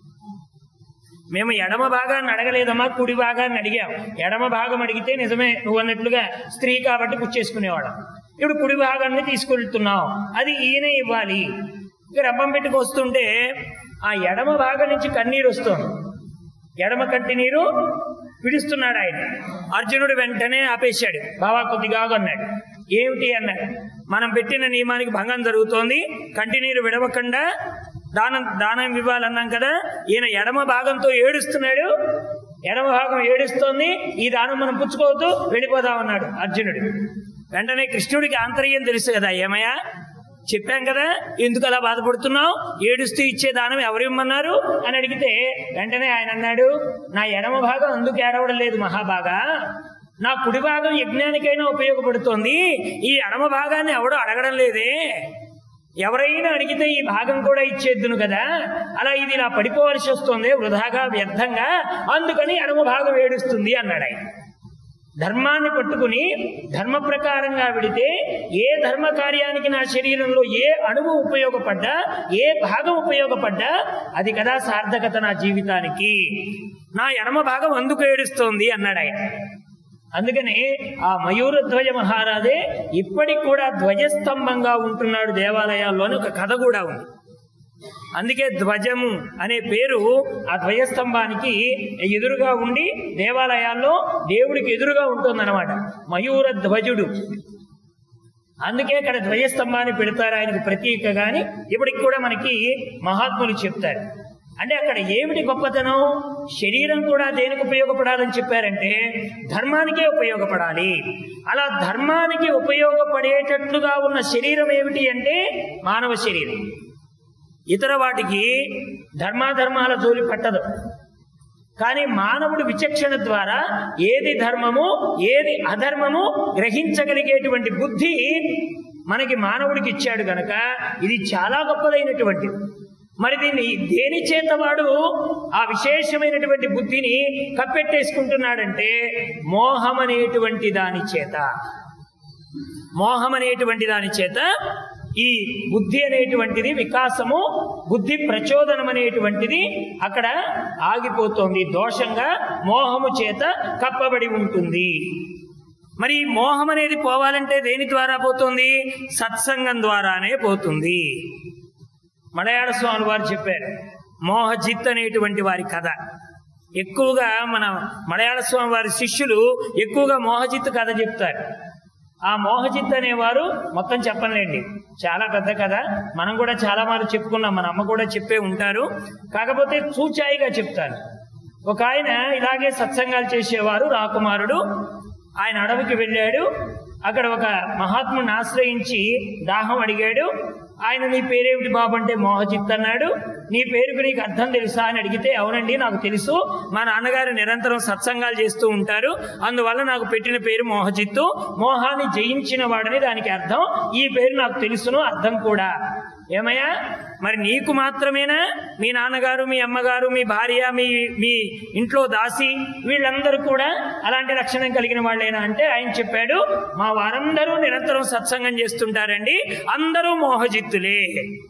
మేము ఎడమ భాగాన్ని అడగలేదమ్మా కుడి భాగాన్ని అడిగాం ఎడమ భాగం అడిగితే నిజమే నువ్వు అన్నట్లుగా స్త్రీ కాబట్టి పుచ్చేసుకునేవాడు ఇప్పుడు కుడి భాగాన్ని తీసుకెళ్తున్నావు అది ఈయనే ఇవ్వాలి ఇక రబ్బం పెట్టుకు వస్తుంటే ఆ ఎడమ భాగం నుంచి కన్నీరు వస్తుంది ఎడమ కంటి నీరు పిడుస్తున్నాడు ఆయన అర్జునుడు వెంటనే ఆపేశాడు బావా కొద్దిగా ఆగు" అన్నాడు ఏమిటి అన్నాడు మనం పెట్టిన నియమానికి భంగం జరుగుతోంది కంటి నీరు విడవకుండా దానం దానం ఇవ్వాలన్నాం కదా ఈయన ఎడమ భాగంతో ఏడుస్తున్నాడు ఎడమ భాగం ఏడుస్తోంది ఈ దానం మనం పుచ్చుకోవద్దు వెళ్ళిపోదాం అన్నాడు అర్జునుడు వెంటనే కృష్ణుడికి ఆంతర్యం తెలుసు కదా ఏమయ్యా చెప్పాం కదా ఎందుకు అలా బాధపడుతున్నావు ఏడుస్తూ ఇచ్చే దానం ఎవరు ఇమ్మన్నారు అని అడిగితే వెంటనే ఆయన అన్నాడు నా ఎడమ భాగం అందుకు ఏడవడం లేదు మహాబాగా నా కుడి భాగం యజ్ఞానికైనా ఉపయోగపడుతోంది ఈ ఎడమ భాగాన్ని ఎవడో అడగడం లేదే ఎవరైనా అడిగితే ఈ భాగం కూడా ఇచ్చేద్దును కదా అలా ఇది ఇలా పడిపోవలసి వస్తుంది వృధాగా వ్యర్థంగా అందుకని ఎడమ భాగం ఏడుస్తుంది అన్నాడు ఆయన ధర్మాన్ని పట్టుకుని ధర్మ ప్రకారంగా విడితే ఏ ధర్మ కార్యానికి నా శరీరంలో ఏ అణువు ఉపయోగపడ్డా ఏ భాగం ఉపయోగపడ్డా అది కదా సార్థకత నా జీవితానికి నా ఎడమ భాగం అందుకు ఏడుస్తోంది అన్నాడు ఆయన అందుకని ఆ మయూర ధ్వజ మహారాజే ఇప్పటికి కూడా ధ్వజస్తంభంగా ఉంటున్నాడు దేవాలయాల్లోని ఒక కథ కూడా ఉంది అందుకే ధ్వజము అనే పేరు ఆ ధ్వజస్తంభానికి ఎదురుగా ఉండి దేవాలయాల్లో దేవుడికి ఎదురుగా ఉంటుందన్నమాట మయూర ధ్వజుడు అందుకే ఇక్కడ ధ్వజస్తంభాన్ని పెడతారు ఆయనకు ప్రతీక గాని ఇప్పటికి కూడా మనకి మహాత్ములు చెప్తారు అంటే అక్కడ ఏమిటి గొప్పతనం శరీరం కూడా దేనికి ఉపయోగపడాలని చెప్పారంటే ధర్మానికే ఉపయోగపడాలి అలా ధర్మానికి ఉపయోగపడేటట్లుగా ఉన్న శరీరం ఏమిటి అంటే మానవ శరీరం ఇతర వాటికి ధర్మాధర్మాల జోలి పట్టదు కానీ మానవుడు విచక్షణ ద్వారా ఏది ధర్మము ఏది అధర్మము గ్రహించగలిగేటువంటి బుద్ధి మనకి మానవుడికి ఇచ్చాడు గనక ఇది చాలా గొప్పదైనటువంటిది మరి దీన్ని దేని చేత వాడు ఆ విశేషమైనటువంటి బుద్ధిని కప్పెట్టేసుకుంటున్నాడంటే మోహం అనేటువంటి దాని చేత మోహం అనేటువంటి దాని చేత ఈ బుద్ధి అనేటువంటిది వికాసము బుద్ధి ప్రచోదనం అనేటువంటిది అక్కడ ఆగిపోతోంది దోషంగా మోహము చేత కప్పబడి ఉంటుంది మరి ఈ మోహం అనేది పోవాలంటే దేని ద్వారా పోతుంది సత్సంగం ద్వారానే పోతుంది మలయాళ స్వామి వారు చెప్పారు మోహజిత్ అనేటువంటి వారి కథ ఎక్కువగా మన మలయాళ స్వామి వారి శిష్యులు ఎక్కువగా మోహజిత్ కథ చెప్తారు ఆ మోహజిత్ అనేవారు మొత్తం చెప్పలేండి చాలా పెద్ద కథ మనం కూడా చాలా మార్లు చెప్పుకున్నాం మన అమ్మ కూడా చెప్పే ఉంటారు కాకపోతే చూచాయిగా చెప్తారు ఒక ఆయన ఇలాగే సత్సంగాలు చేసేవారు రాకుమారుడు ఆయన అడవికి వెళ్ళాడు అక్కడ ఒక మహాత్ముని ఆశ్రయించి దాహం అడిగాడు ఆయన నీ పేరేమిటి బాబు అంటే మోహజిత్ అన్నాడు నీ పేరుకు నీకు అర్థం తెలుసా అని అడిగితే అవునండి నాకు తెలుసు మా నాన్నగారు నిరంతరం సత్సంగాలు చేస్తూ ఉంటారు అందువల్ల నాకు పెట్టిన పేరు మోహజిత్తు మోహాన్ని జయించిన వాడని దానికి అర్థం ఈ పేరు నాకు తెలుసును అర్థం కూడా ఏమయ్యా మరి నీకు మాత్రమేనా మీ నాన్నగారు మీ అమ్మగారు మీ భార్య మీ మీ ఇంట్లో దాసి వీళ్ళందరూ కూడా అలాంటి లక్షణం కలిగిన వాళ్ళేనా అంటే ఆయన చెప్పాడు మా వారందరూ నిరంతరం సత్సంగం చేస్తుంటారండి అందరూ మోహజిత్తులే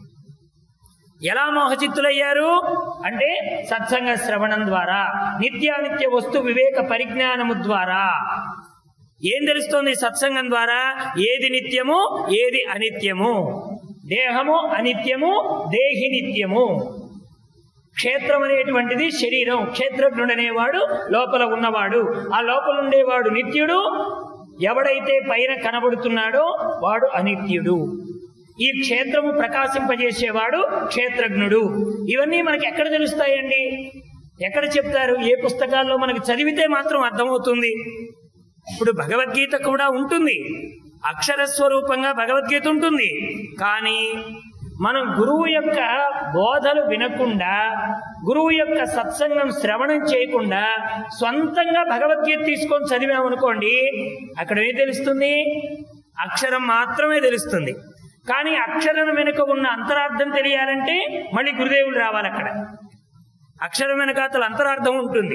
ఎలా మోహచిత్తులయ్యారు అంటే సత్సంగ శ్రవణం ద్వారా నిత్యానిత్య వస్తు వివేక పరిజ్ఞానము ద్వారా ఏం తెలుస్తోంది సత్సంగం ద్వారా ఏది నిత్యము ఏది అనిత్యము దేహము అనిత్యము దేహి నిత్యము క్షేత్రం అనేటువంటిది శరీరం క్షేత్రజ్ఞుడు అనేవాడు లోపల ఉన్నవాడు ఆ లోపల ఉండేవాడు నిత్యుడు ఎవడైతే పైన కనబడుతున్నాడో వాడు అనిత్యుడు ఈ క్షేత్రము ప్రకాశింపజేసేవాడు క్షేత్రజ్ఞుడు ఇవన్నీ మనకి ఎక్కడ తెలుస్తాయండి ఎక్కడ చెప్తారు ఏ పుస్తకాల్లో మనకి చదివితే మాత్రం అర్థమవుతుంది ఇప్పుడు భగవద్గీత కూడా ఉంటుంది అక్షర స్వరూపంగా భగవద్గీత ఉంటుంది కానీ మనం గురువు యొక్క బోధలు వినకుండా గురువు యొక్క సత్సంగం శ్రవణం చేయకుండా సొంతంగా భగవద్గీత తీసుకొని చదివామనుకోండి అక్కడ ఏం తెలుస్తుంది అక్షరం మాత్రమే తెలుస్తుంది కానీ అక్షరం వెనుక ఉన్న అంతరార్థం తెలియాలంటే మళ్ళీ గురుదేవులు రావాలి అక్కడ అక్షరం వెనుక అతను అంతరార్థం ఉంటుంది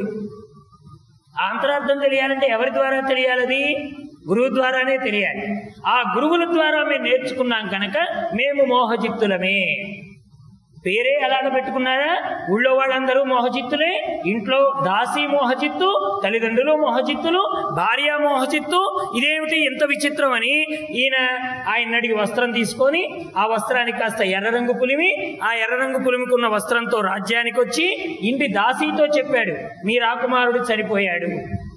ఆ అంతరార్థం తెలియాలంటే ఎవరి ద్వారా తెలియాలది గురువు ద్వారానే తెలియాలి ఆ గురువుల ద్వారా మేము నేర్చుకున్నాం కనుక మేము మోహజిత్తులమే పేరే ఎలాగ పెట్టుకున్నారా ఊళ్ళో వాళ్ళందరూ మోహచిత్తులే ఇంట్లో దాసి మోహచిత్తు తల్లిదండ్రులు మోహచిత్తులు భార్య మోహచిత్తు ఇదేమిటి ఇంత విచిత్రం అని ఈయన ఆయన అడిగి వస్త్రం తీసుకొని ఆ వస్త్రానికి కాస్త ఎర్ర రంగు పులిమి ఆ ఎర్ర రంగు పులిమికున్న వస్త్రంతో రాజ్యానికి వచ్చి ఇంటి దాసీతో చెప్పాడు మీ రాకుమారుడు చనిపోయాడు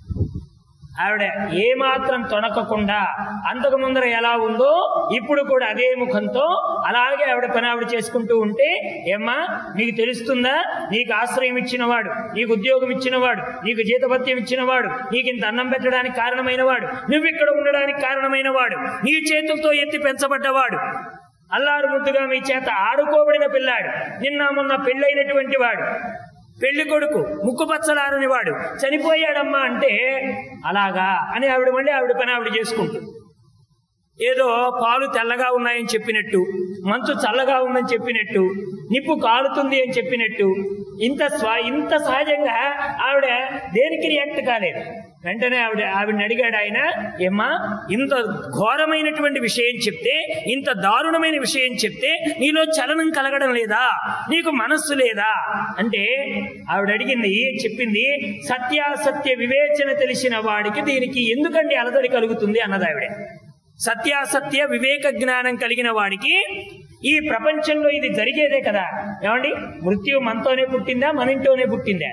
ఆవిడ ఏమాత్రం తొణకకుండా అంతకు ముందర ఎలా ఉందో ఇప్పుడు కూడా అదే ముఖంతో అలాగే ఆవిడ పని ఆవిడ చేసుకుంటూ ఉంటే ఏమ్మా నీకు తెలుస్తుందా నీకు ఆశ్రయం ఇచ్చినవాడు నీకు ఉద్యోగం ఇచ్చినవాడు నీకు జీతభత్యం ఇచ్చినవాడు నీకు ఇంత అన్నం పెట్టడానికి కారణమైనవాడు నువ్వు ఇక్కడ ఉండడానికి కారణమైనవాడు నీ చేతులతో ఎత్తి పెంచబడ్డవాడు అల్లారు ముద్దుగా మీ చేత ఆడుకోబడిన పిల్లాడు నిన్న మొన్న పెళ్ళైనటువంటి వాడు పెళ్లి కొడుకు ముక్కు పచ్చలారని వాడు చనిపోయాడమ్మా అంటే అలాగా అని ఆవిడ మళ్ళీ ఆవిడ పని ఆవిడ చేసుకుంటుంది ఏదో పాలు తెల్లగా ఉన్నాయని చెప్పినట్టు మంచు చల్లగా ఉందని చెప్పినట్టు నిప్పు కాలుతుంది అని చెప్పినట్టు ఇంత స్వ ఇంత సహజంగా ఆవిడ దేనికి రియాక్ట్ కాలేదు వెంటనే ఆవిడ ఆవిడని అడిగాడు ఆయన ఏమ్మా ఇంత ఘోరమైనటువంటి విషయం చెప్తే ఇంత దారుణమైన విషయం చెప్తే నీలో చలనం కలగడం లేదా నీకు మనస్సు లేదా అంటే ఆవిడ అడిగింది చెప్పింది సత్యాసత్య వివేచన తెలిసిన వాడికి దీనికి ఎందుకండి అలదడి కలుగుతుంది అన్నది ఆవిడ సత్యాసత్య వివేక జ్ఞానం కలిగిన వాడికి ఈ ప్రపంచంలో ఇది జరిగేదే కదా ఏమండి మృత్యు మనతోనే పుట్టిందా మన ఇంట్లోనే పుట్టిందా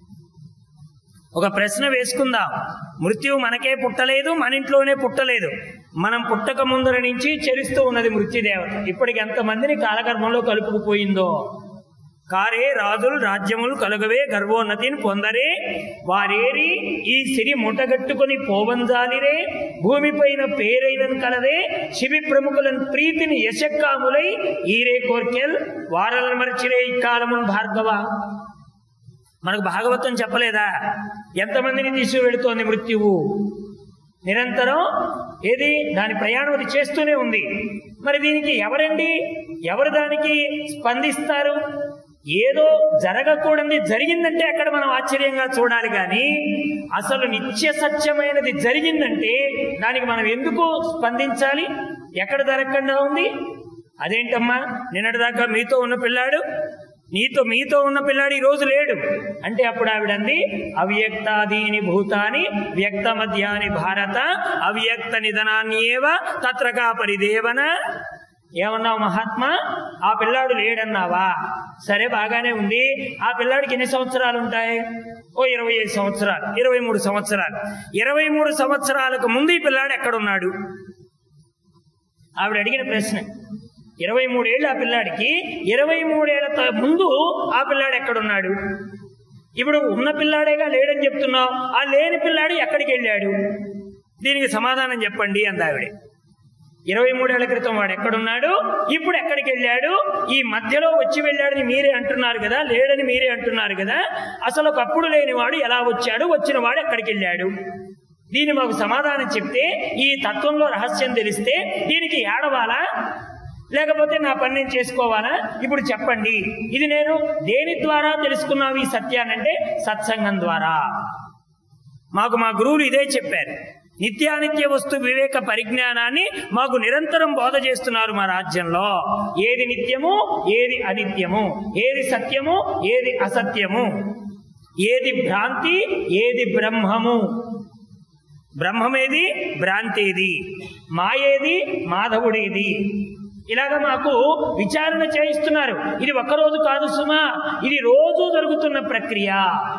ఒక ప్రశ్న వేసుకుందాం మృత్యువు మనకే పుట్టలేదు మన ఇంట్లోనే పుట్టలేదు మనం పుట్టక ముందర నుంచి చెరుస్తూ ఉన్నది మృత్యుదేవత ఇప్పటికి ఎంతమందిని కాలకర్మంలో కలుపుకుపోయిందో కారే రాజులు రాజ్యములు కలుగవే గర్వోన్నతిని పొందరే వారేరి ఈ సిరి ముటగట్టుకొని పోవంజాలిరే భూమిపైన పేరైనను కలదే శివి ప్రముఖులను ప్రీతిని యశక్కాములై ఈరే కోర్కెల్ వారలను మరచిరే ఇక్కాలమున్ భార్గవ మనకు భాగవతం చెప్పలేదా ఎంతమందిని తీసుకువెడుతోంది మృత్యువు నిరంతరం ఏది దాని ప్రయాణం అది చేస్తూనే ఉంది మరి దీనికి ఎవరండి ఎవరు దానికి స్పందిస్తారు ఏదో జరగకూడనిది జరిగిందంటే అక్కడ మనం ఆశ్చర్యంగా చూడాలి కానీ అసలు నిత్య సత్యమైనది జరిగిందంటే దానికి మనం ఎందుకు స్పందించాలి ఎక్కడ జరగకుండా ఉంది అదేంటమ్మా నిన్నటిదాకా మీతో ఉన్న పిల్లాడు నీతో మీతో ఉన్న పిల్లాడు ఈ రోజు లేడు అంటే అప్పుడు ఆవిడంది అవ్యక్తాదీని భూతాని వ్యక్త మధ్యాని భారత అవ్యక్త నిధనాన్ని ఏవ తత్రకా పరిదేవన ఏమన్నావు మహాత్మా ఆ పిల్లాడు లేడన్నావా సరే బాగానే ఉంది ఆ పిల్లాడికి ఎన్ని సంవత్సరాలు ఉంటాయి ఓ ఇరవై ఐదు సంవత్సరాలు ఇరవై మూడు సంవత్సరాలు ఇరవై మూడు సంవత్సరాలకు ముందు ఈ పిల్లాడు ఎక్కడున్నాడు ఆవిడ అడిగిన ప్రశ్న ఇరవై మూడేళ్ళు ఆ పిల్లాడికి ఇరవై మూడేళ్ల త- ముందు ఆ పిల్లాడు ఎక్కడున్నాడు ఇప్పుడు ఉన్న పిల్లాడేగా లేడని చెప్తున్నావు ఆ లేని పిల్లాడు ఎక్కడికి వెళ్ళాడు దీనికి సమాధానం చెప్పండి అంది ఆవిడ ఇరవై మూడేళ్ల క్రితం వాడు ఎక్కడున్నాడు ఇప్పుడు ఎక్కడికి వెళ్ళాడు ఈ మధ్యలో వచ్చి వెళ్ళాడని మీరే అంటున్నారు కదా లేడని మీరే అంటున్నారు కదా అసలు ఒకప్పుడు లేనివాడు ఎలా వచ్చాడు వచ్చిన వాడు ఎక్కడికి వెళ్ళాడు దీన్ని మాకు సమాధానం చెప్తే ఈ తత్వంలో రహస్యం తెలిస్తే దీనికి ఏడవాలా లేకపోతే నా పని నేను చేసుకోవాలా ఇప్పుడు చెప్పండి ఇది నేను దేని ద్వారా తెలుసుకున్నావు ఈ సత్యానంటే సత్సంగం ద్వారా మాకు మా గురువులు ఇదే చెప్పారు నిత్యానిత్య వస్తు వివేక పరిజ్ఞానాన్ని మాకు నిరంతరం బోధ చేస్తున్నారు మా రాజ్యంలో ఏది నిత్యము ఏది అనిత్యము ఏది సత్యము ఏది అసత్యము ఏది భ్రాంతి ఏది బ్రహ్మము బ్రహ్మమేది భ్రాంతేది మాయేది మాధవుడేది ఇలాగ మాకు విచారణ చేయిస్తున్నారు ఇది ఒక్కరోజు కాదు సుమా ఇది రోజు జరుగుతున్న ప్రక్రియ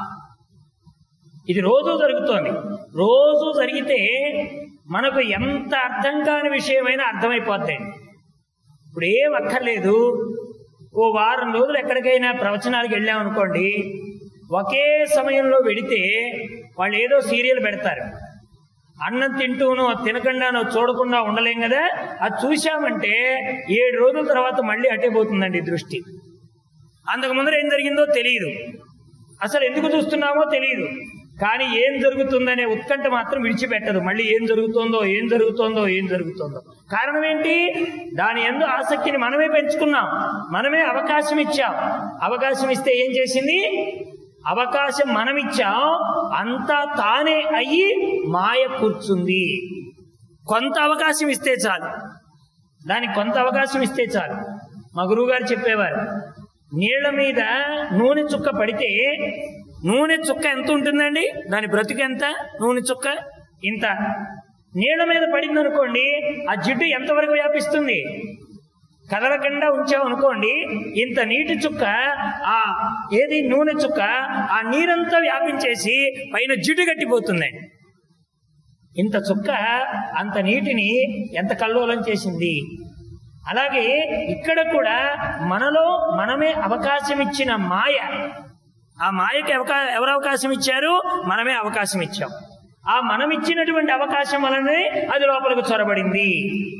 ఇది రోజు జరుగుతోంది రోజు జరిగితే మనకు ఎంత అర్థం కాని విషయమైనా అర్థమైపోద్దండి ఇప్పుడు ఏం అక్కర్లేదు ఓ వారం రోజులు ఎక్కడికైనా ప్రవచనాలకు వెళ్ళామనుకోండి ఒకే సమయంలో వెడితే వాళ్ళు ఏదో సీరియల్ పెడతారు అన్నం తింటూనో తినకుండానో చూడకుండా ఉండలేం కదా అది చూశామంటే ఏడు రోజుల తర్వాత మళ్ళీ అటే పోతుందండి దృష్టి అంతకు ముందర ఏం జరిగిందో తెలియదు అసలు ఎందుకు చూస్తున్నామో తెలియదు కానీ ఏం జరుగుతుందనే ఉత్కంఠ మాత్రం విడిచిపెట్టదు మళ్ళీ ఏం జరుగుతోందో ఏం జరుగుతోందో ఏం జరుగుతోందో కారణం ఏంటి దాని ఎందు ఆసక్తిని మనమే పెంచుకున్నాం మనమే అవకాశం ఇచ్చాం అవకాశం ఇస్తే ఏం చేసింది అవకాశం మనం ఇచ్చాం అంతా తానే అయ్యి మాయ కూర్చుంది కొంత అవకాశం ఇస్తే చాలు దానికి కొంత అవకాశం ఇస్తే చాలు మా గురువుగారు చెప్పేవారు నీళ్ల మీద నూనె చుక్క పడితే నూనె చుక్క ఎంత ఉంటుందండి దాని బ్రతుకు ఎంత నూనె చుక్క ఇంత నీళ్ల మీద పడింది అనుకోండి ఆ జిడ్డు ఎంతవరకు వ్యాపిస్తుంది కదలకుండా ఉంచామనుకోండి ఇంత నీటి చుక్క ఆ ఏది నూనె చుక్క ఆ నీరంతా వ్యాపించేసి పైన జిడ్డు గట్టిపోతుందండి ఇంత చుక్క అంత నీటిని ఎంత కల్లోలం చేసింది అలాగే ఇక్కడ కూడా మనలో మనమే అవకాశం ఇచ్చిన మాయ ఆ మాయకి అవకా ఎవరు అవకాశం ఇచ్చారు మనమే అవకాశం ఇచ్చాం ఆ మనం ఇచ్చినటువంటి అవకాశం వలనే అది లోపలికి చొరబడింది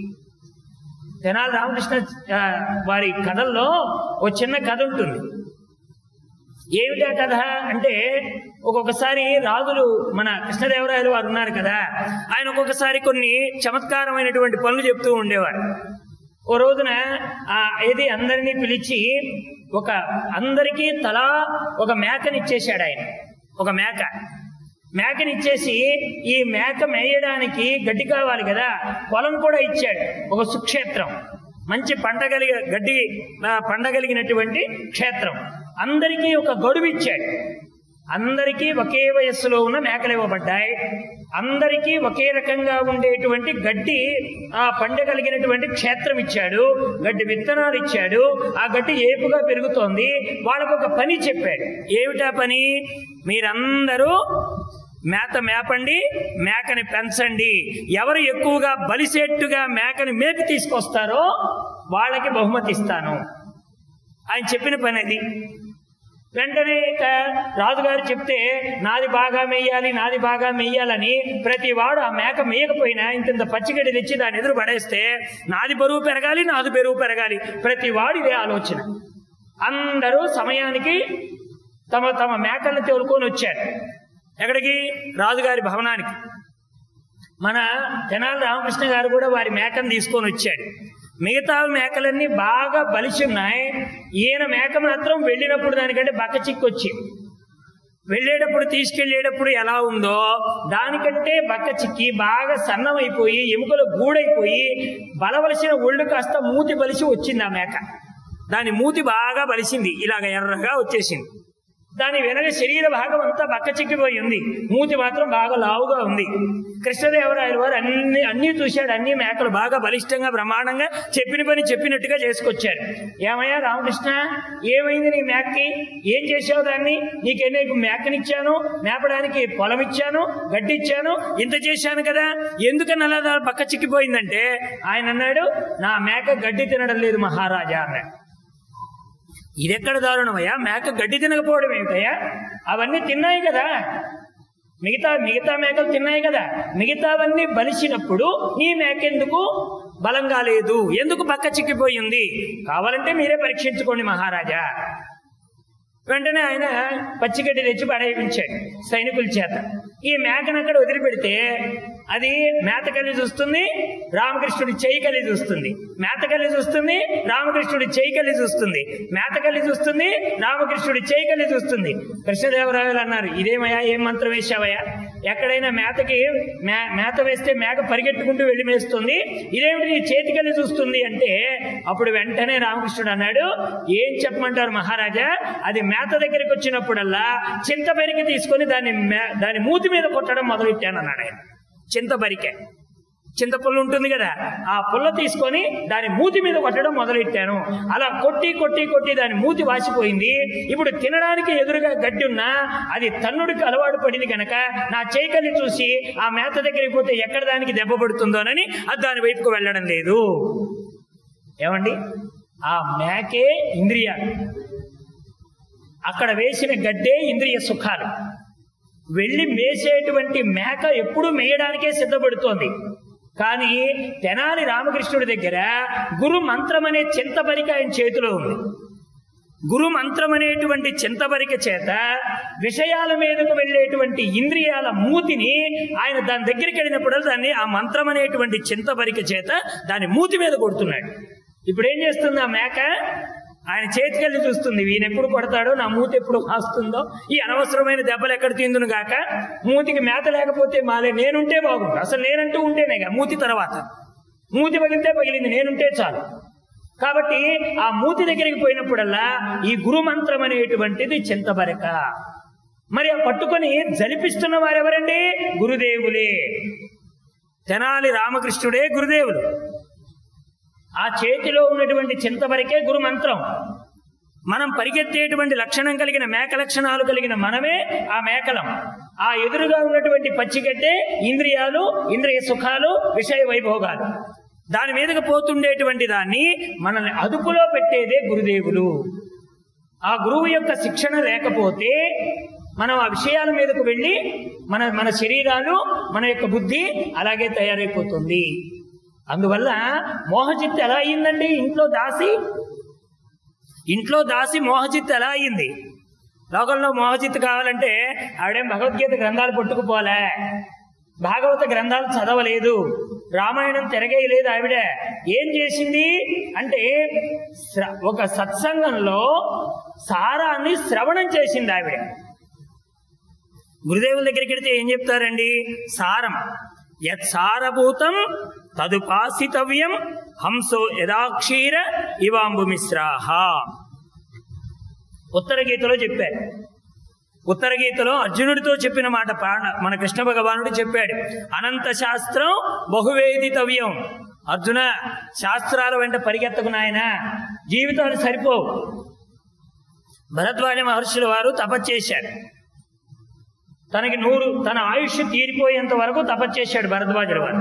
తెనాలి రామకృష్ణ ఆ, వారి కథల్లో ఓ చిన్న కథ ఉంటుంది ఏమిటా కథ అంటే ఒక్కొక్కసారి రాజులు మన కృష్ణదేవరాయలు వారు ఉన్నారు కదా ఆయన ఒక్కొక్కసారి కొన్ని చమత్కారమైనటువంటి పనులు చెప్తూ ఉండేవారు ఓ రోజున ఆ ఏది అందరినీ పిలిచి ఒక అందరికీ తలా ఒక మేకనిచ్చేశాడు ఆయన ఒక మేక మేకనిచ్చేసి ఈ మేక మేయడానికి గడ్డి కావాలి కదా పొలం కూడా ఇచ్చాడు ఒక సుక్షేత్రం మంచి పంట కలిగి గడ్డి ఆ, పండగలిగినటువంటి క్షేత్రం అందరికీ ఒక గడువు ఇచ్చాడు అందరికీ ఒకే వయస్సులో ఉన్న మేకలు ఇవ్వబడ్డాయి అందరికీ ఒకే రకంగా ఉండేటువంటి గడ్డి ఆ పండగలిగినటువంటి క్షేత్రం ఇచ్చాడు గడ్డి విత్తనాలు ఇచ్చాడు ఆ గడ్డి ఏపుగా పెరుగుతోంది వాళ్ళకు ఒక పని చెప్పాడు ఏమిటా పని మీరందరూ మేత మేపండి మేకని పెంచండి ఎవరు ఎక్కువగా బలిసేట్టుగా మేకని మేపి తీసుకొస్తారో వాళ్ళకి బహుమతి ఇస్తాను ఆయన చెప్పిన పని అది వెంటనే ఇక రాజుగారు చెప్తే నాది బాగా మెయ్యాలి నాది బాగా మెయ్యాలని ప్రతి వాడు ఆ మేక మేయకపోయినా ఇంత పచ్చిగడ్డి తెచ్చి దాని ఎదురు పడేస్తే నాది బరువు పెరగాలి నాది బరువు పెరగాలి ప్రతి వాడు ఇదే ఆలోచన అందరూ సమయానికి తమ తమ మేకలను తోలుకొని వచ్చారు ఎక్కడికి రాజుగారి భవనానికి మన తెనాలి రామకృష్ణ గారు కూడా వారి మేకను తీసుకొని వచ్చాడు మిగతా మేకలన్నీ బాగా బలిసి ఉన్నాయి ఈయన మేక మాత్రం వెళ్ళినప్పుడు దానికంటే బక్క చిక్కొచ్చి వెళ్ళేటప్పుడు తీసుకెళ్ళేటప్పుడు ఎలా ఉందో దానికంటే బక్క చిక్కి బాగా సన్నమైపోయి ఎముకలు గూడైపోయి బలవలసిన ఒళ్ళు కాస్త మూతి బలిసి వచ్చింది ఆ మేక దాని మూతి బాగా బలిసింది ఇలాగ ఎర్రగా వచ్చేసింది దాని వెనక శరీర భాగం అంతా బక్క చిక్కిపోయి ఉంది మూతి మాత్రం బాగా లావుగా ఉంది కృష్ణదేవరాయల వారు అన్ని అన్నీ చూశాడు అన్ని మేకలు బాగా బలిష్టంగా బ్రహ్మాండంగా చెప్పిన పని చెప్పినట్టుగా చేసుకొచ్చారు ఏమయ్యా రామకృష్ణ ఏమైంది నీ మేకకి ఏం చేసావు దాన్ని నీకే నీకు మేకనిచ్చాను మేపడానికి పొలం ఇచ్చాను గడ్డి ఇచ్చాను ఇంత చేశాను కదా ఎందుకని అలా దా- బక్క చిక్కిపోయిందంటే ఆయన అన్నాడు నా మేక గడ్డి తినడం లేదు మహారాజా అన్నాడు ఇదెక్కడ దారుణమయ్యా మేక గడ్డి తినకపోవడం ఏమిటయ్యా అవన్నీ తిన్నాయి కదా మిగతా మిగతా మేకలు తిన్నాయి కదా మిగతావన్నీ బలిసినప్పుడు నీ మేక ఎందుకు బలంగా లేదు ఎందుకు పక్క చిక్కిపోయింది కావాలంటే మీరే పరీక్షించుకోండి మహారాజా వెంటనే ఆయన పచ్చిగడ్డి తెచ్చి పడేయించాడు సైనికుల చేత ఈ మేకను అక్కడ వదిలిపెడితే అది మేతకల్లి చూస్తుంది రామకృష్ణుడి చేయి కలిగి చూస్తుంది మేతకల్లి చూస్తుంది రామకృష్ణుడి చేయి కలిగి చూస్తుంది మేతకల్లి చూస్తుంది రామకృష్ణుడి చేయి కలిగి చూస్తుంది కృష్ణదేవరాయలు అన్నారు ఇదేమయ్యా ఏం మంత్రం వేసావయ్యా ఎక్కడైనా మేతకి మే మేత వేస్తే మేక పరిగెట్టుకుంటూ వెళ్ళి మేస్తుంది ఇదేమిటి నీ చేతికెళ్ళి చూస్తుంది అంటే అప్పుడు వెంటనే రామకృష్ణుడు అన్నాడు ఏం చెప్పమంటారు మహారాజా అది మేత దగ్గరికి వచ్చినప్పుడల్లా చింత బరికి తీసుకొని దాన్ని మే- దాని మూతి మీద కొట్టడం మొదలెట్టాను అన్నాడు ఆయన చింత బరికే చింత పుల్ల ఉంటుంది కదా ఆ పుల్ల తీసుకొని దాని మూతి మీద కొట్టడం మొదలెట్టాను అలా కొట్టి కొట్టి కొట్టి దాని మూతి వాసిపోయింది ఇప్పుడు తినడానికి ఎదురుగా గడ్డి ఉన్నా అది తన్నుడికి అలవాటు పడింది గనక నా చేయికల్ని చూసి ఆ మేత దగ్గరికి పోతే ఎక్కడ దానికి దెబ్బ పడుతుందోనని అది దాని వైపుకు వెళ్ళడం లేదు ఏమండి ఆ మేకే ఇంద్రియాలు అక్కడ వేసిన గడ్డే ఇంద్రియ సుఖాలు వెళ్ళి మేసేటువంటి మేక ఎప్పుడూ మేయడానికే సిద్ధపడుతోంది కానీ తెనాలి రామకృష్ణుడి దగ్గర గురు మంత్రం అనే చింతపరిక ఆయన చేతిలో ఉంది గురు మంత్రం అనేటువంటి చింతబరిక చేత విషయాల మీదకు వెళ్ళేటువంటి ఇంద్రియాల మూతిని ఆయన దాని దగ్గరికి వెళ్ళినప్పుడు దాన్ని ఆ మంత్రం అనేటువంటి చింతబరిక చేత దాని మూతి మీద కొడుతున్నాడు ఇప్పుడు ఏం చేస్తుంది ఆ మేక ఆయన చేతికెళ్ళి చూస్తుంది ఈయన ఎప్పుడు కొడతాడో నా మూతి ఎప్పుడు కాస్తుందో ఈ అనవసరమైన దెబ్బలు ఎక్కడ తిందును గాక మూతికి మేత లేకపోతే మాలే నేనుంటే బాగుండు అసలు నేనంటూ ఉంటేనేగా మూతి తర్వాత మూతి పగిలితే పగిలింది నేనుంటే చాలు కాబట్టి ఆ మూతి దగ్గరికి పోయినప్పుడల్లా ఈ గురు మంత్రం అనేటువంటిది చింతబరక మరి ఆ పట్టుకొని జలిపిస్తున్న వారెవరండి గురుదేవులే తెనాలి రామకృష్ణుడే గురుదేవులు ఆ చేతిలో ఉన్నటువంటి చింతబరికే గురు మంత్రం మనం పరిగెత్తేటువంటి లక్షణం కలిగిన మేక లక్షణాలు కలిగిన మనమే ఆ మేకలం ఆ ఎదురుగా ఉన్నటువంటి పచ్చిగడ్డే ఇంద్రియాలు ఇంద్రియ సుఖాలు విషయ వైభోగాలు దాని మీదకి పోతుండేటువంటి దాన్ని మనల్ని అదుపులో పెట్టేదే గురుదేవులు ఆ గురువు యొక్క శిక్షణ లేకపోతే మనం ఆ విషయాల మీదకు వెళ్ళి మన మన శరీరాలు మన యొక్క బుద్ధి అలాగే తయారైపోతుంది అందువల్ల మోహచిత్ ఎలా అయ్యిందండి ఇంట్లో దాసి ఇంట్లో దాసి మోహచిత్ ఎలా అయ్యింది లోకంలో మోహచిత్ కావాలంటే ఆవిడేం భగవద్గీత గ్రంథాలు పట్టుకుపోలే భాగవత గ్రంథాలు చదవలేదు రామాయణం తిరగేయలేదు ఆవిడ ఏం చేసింది అంటే శ్ర- ఒక సత్సంగంలో సారాన్ని శ్రవణం చేసింది ఆవిడ గురుదేవుల దగ్గరికి వెళితే ఏం చెప్తారండి సారం యత్ సారభూతం తదుపాసితవ్యం హంసో యదాక్షీర ఇవాంబు మిశ్రాహ ఉత్తర గీతలో చెప్పారు ఉత్తర గీతలో అర్జునుడితో చెప్పిన మాట ప్రాణ మన కృష్ణ భగవానుడు చెప్పాడు అనంత శాస్త్రం బహువేదితవ్యం అర్జున శాస్త్రాల వెంట పరిగెత్తకు నాయన జీవితాలు సరిపోవు భరద్వాజ మహర్షుల వారు తపస్చేశారు తనకి నూరు తన ఆయుష్ తీరిపోయేంత వరకు తపస్చేశాడు భరద్వాజుల వారు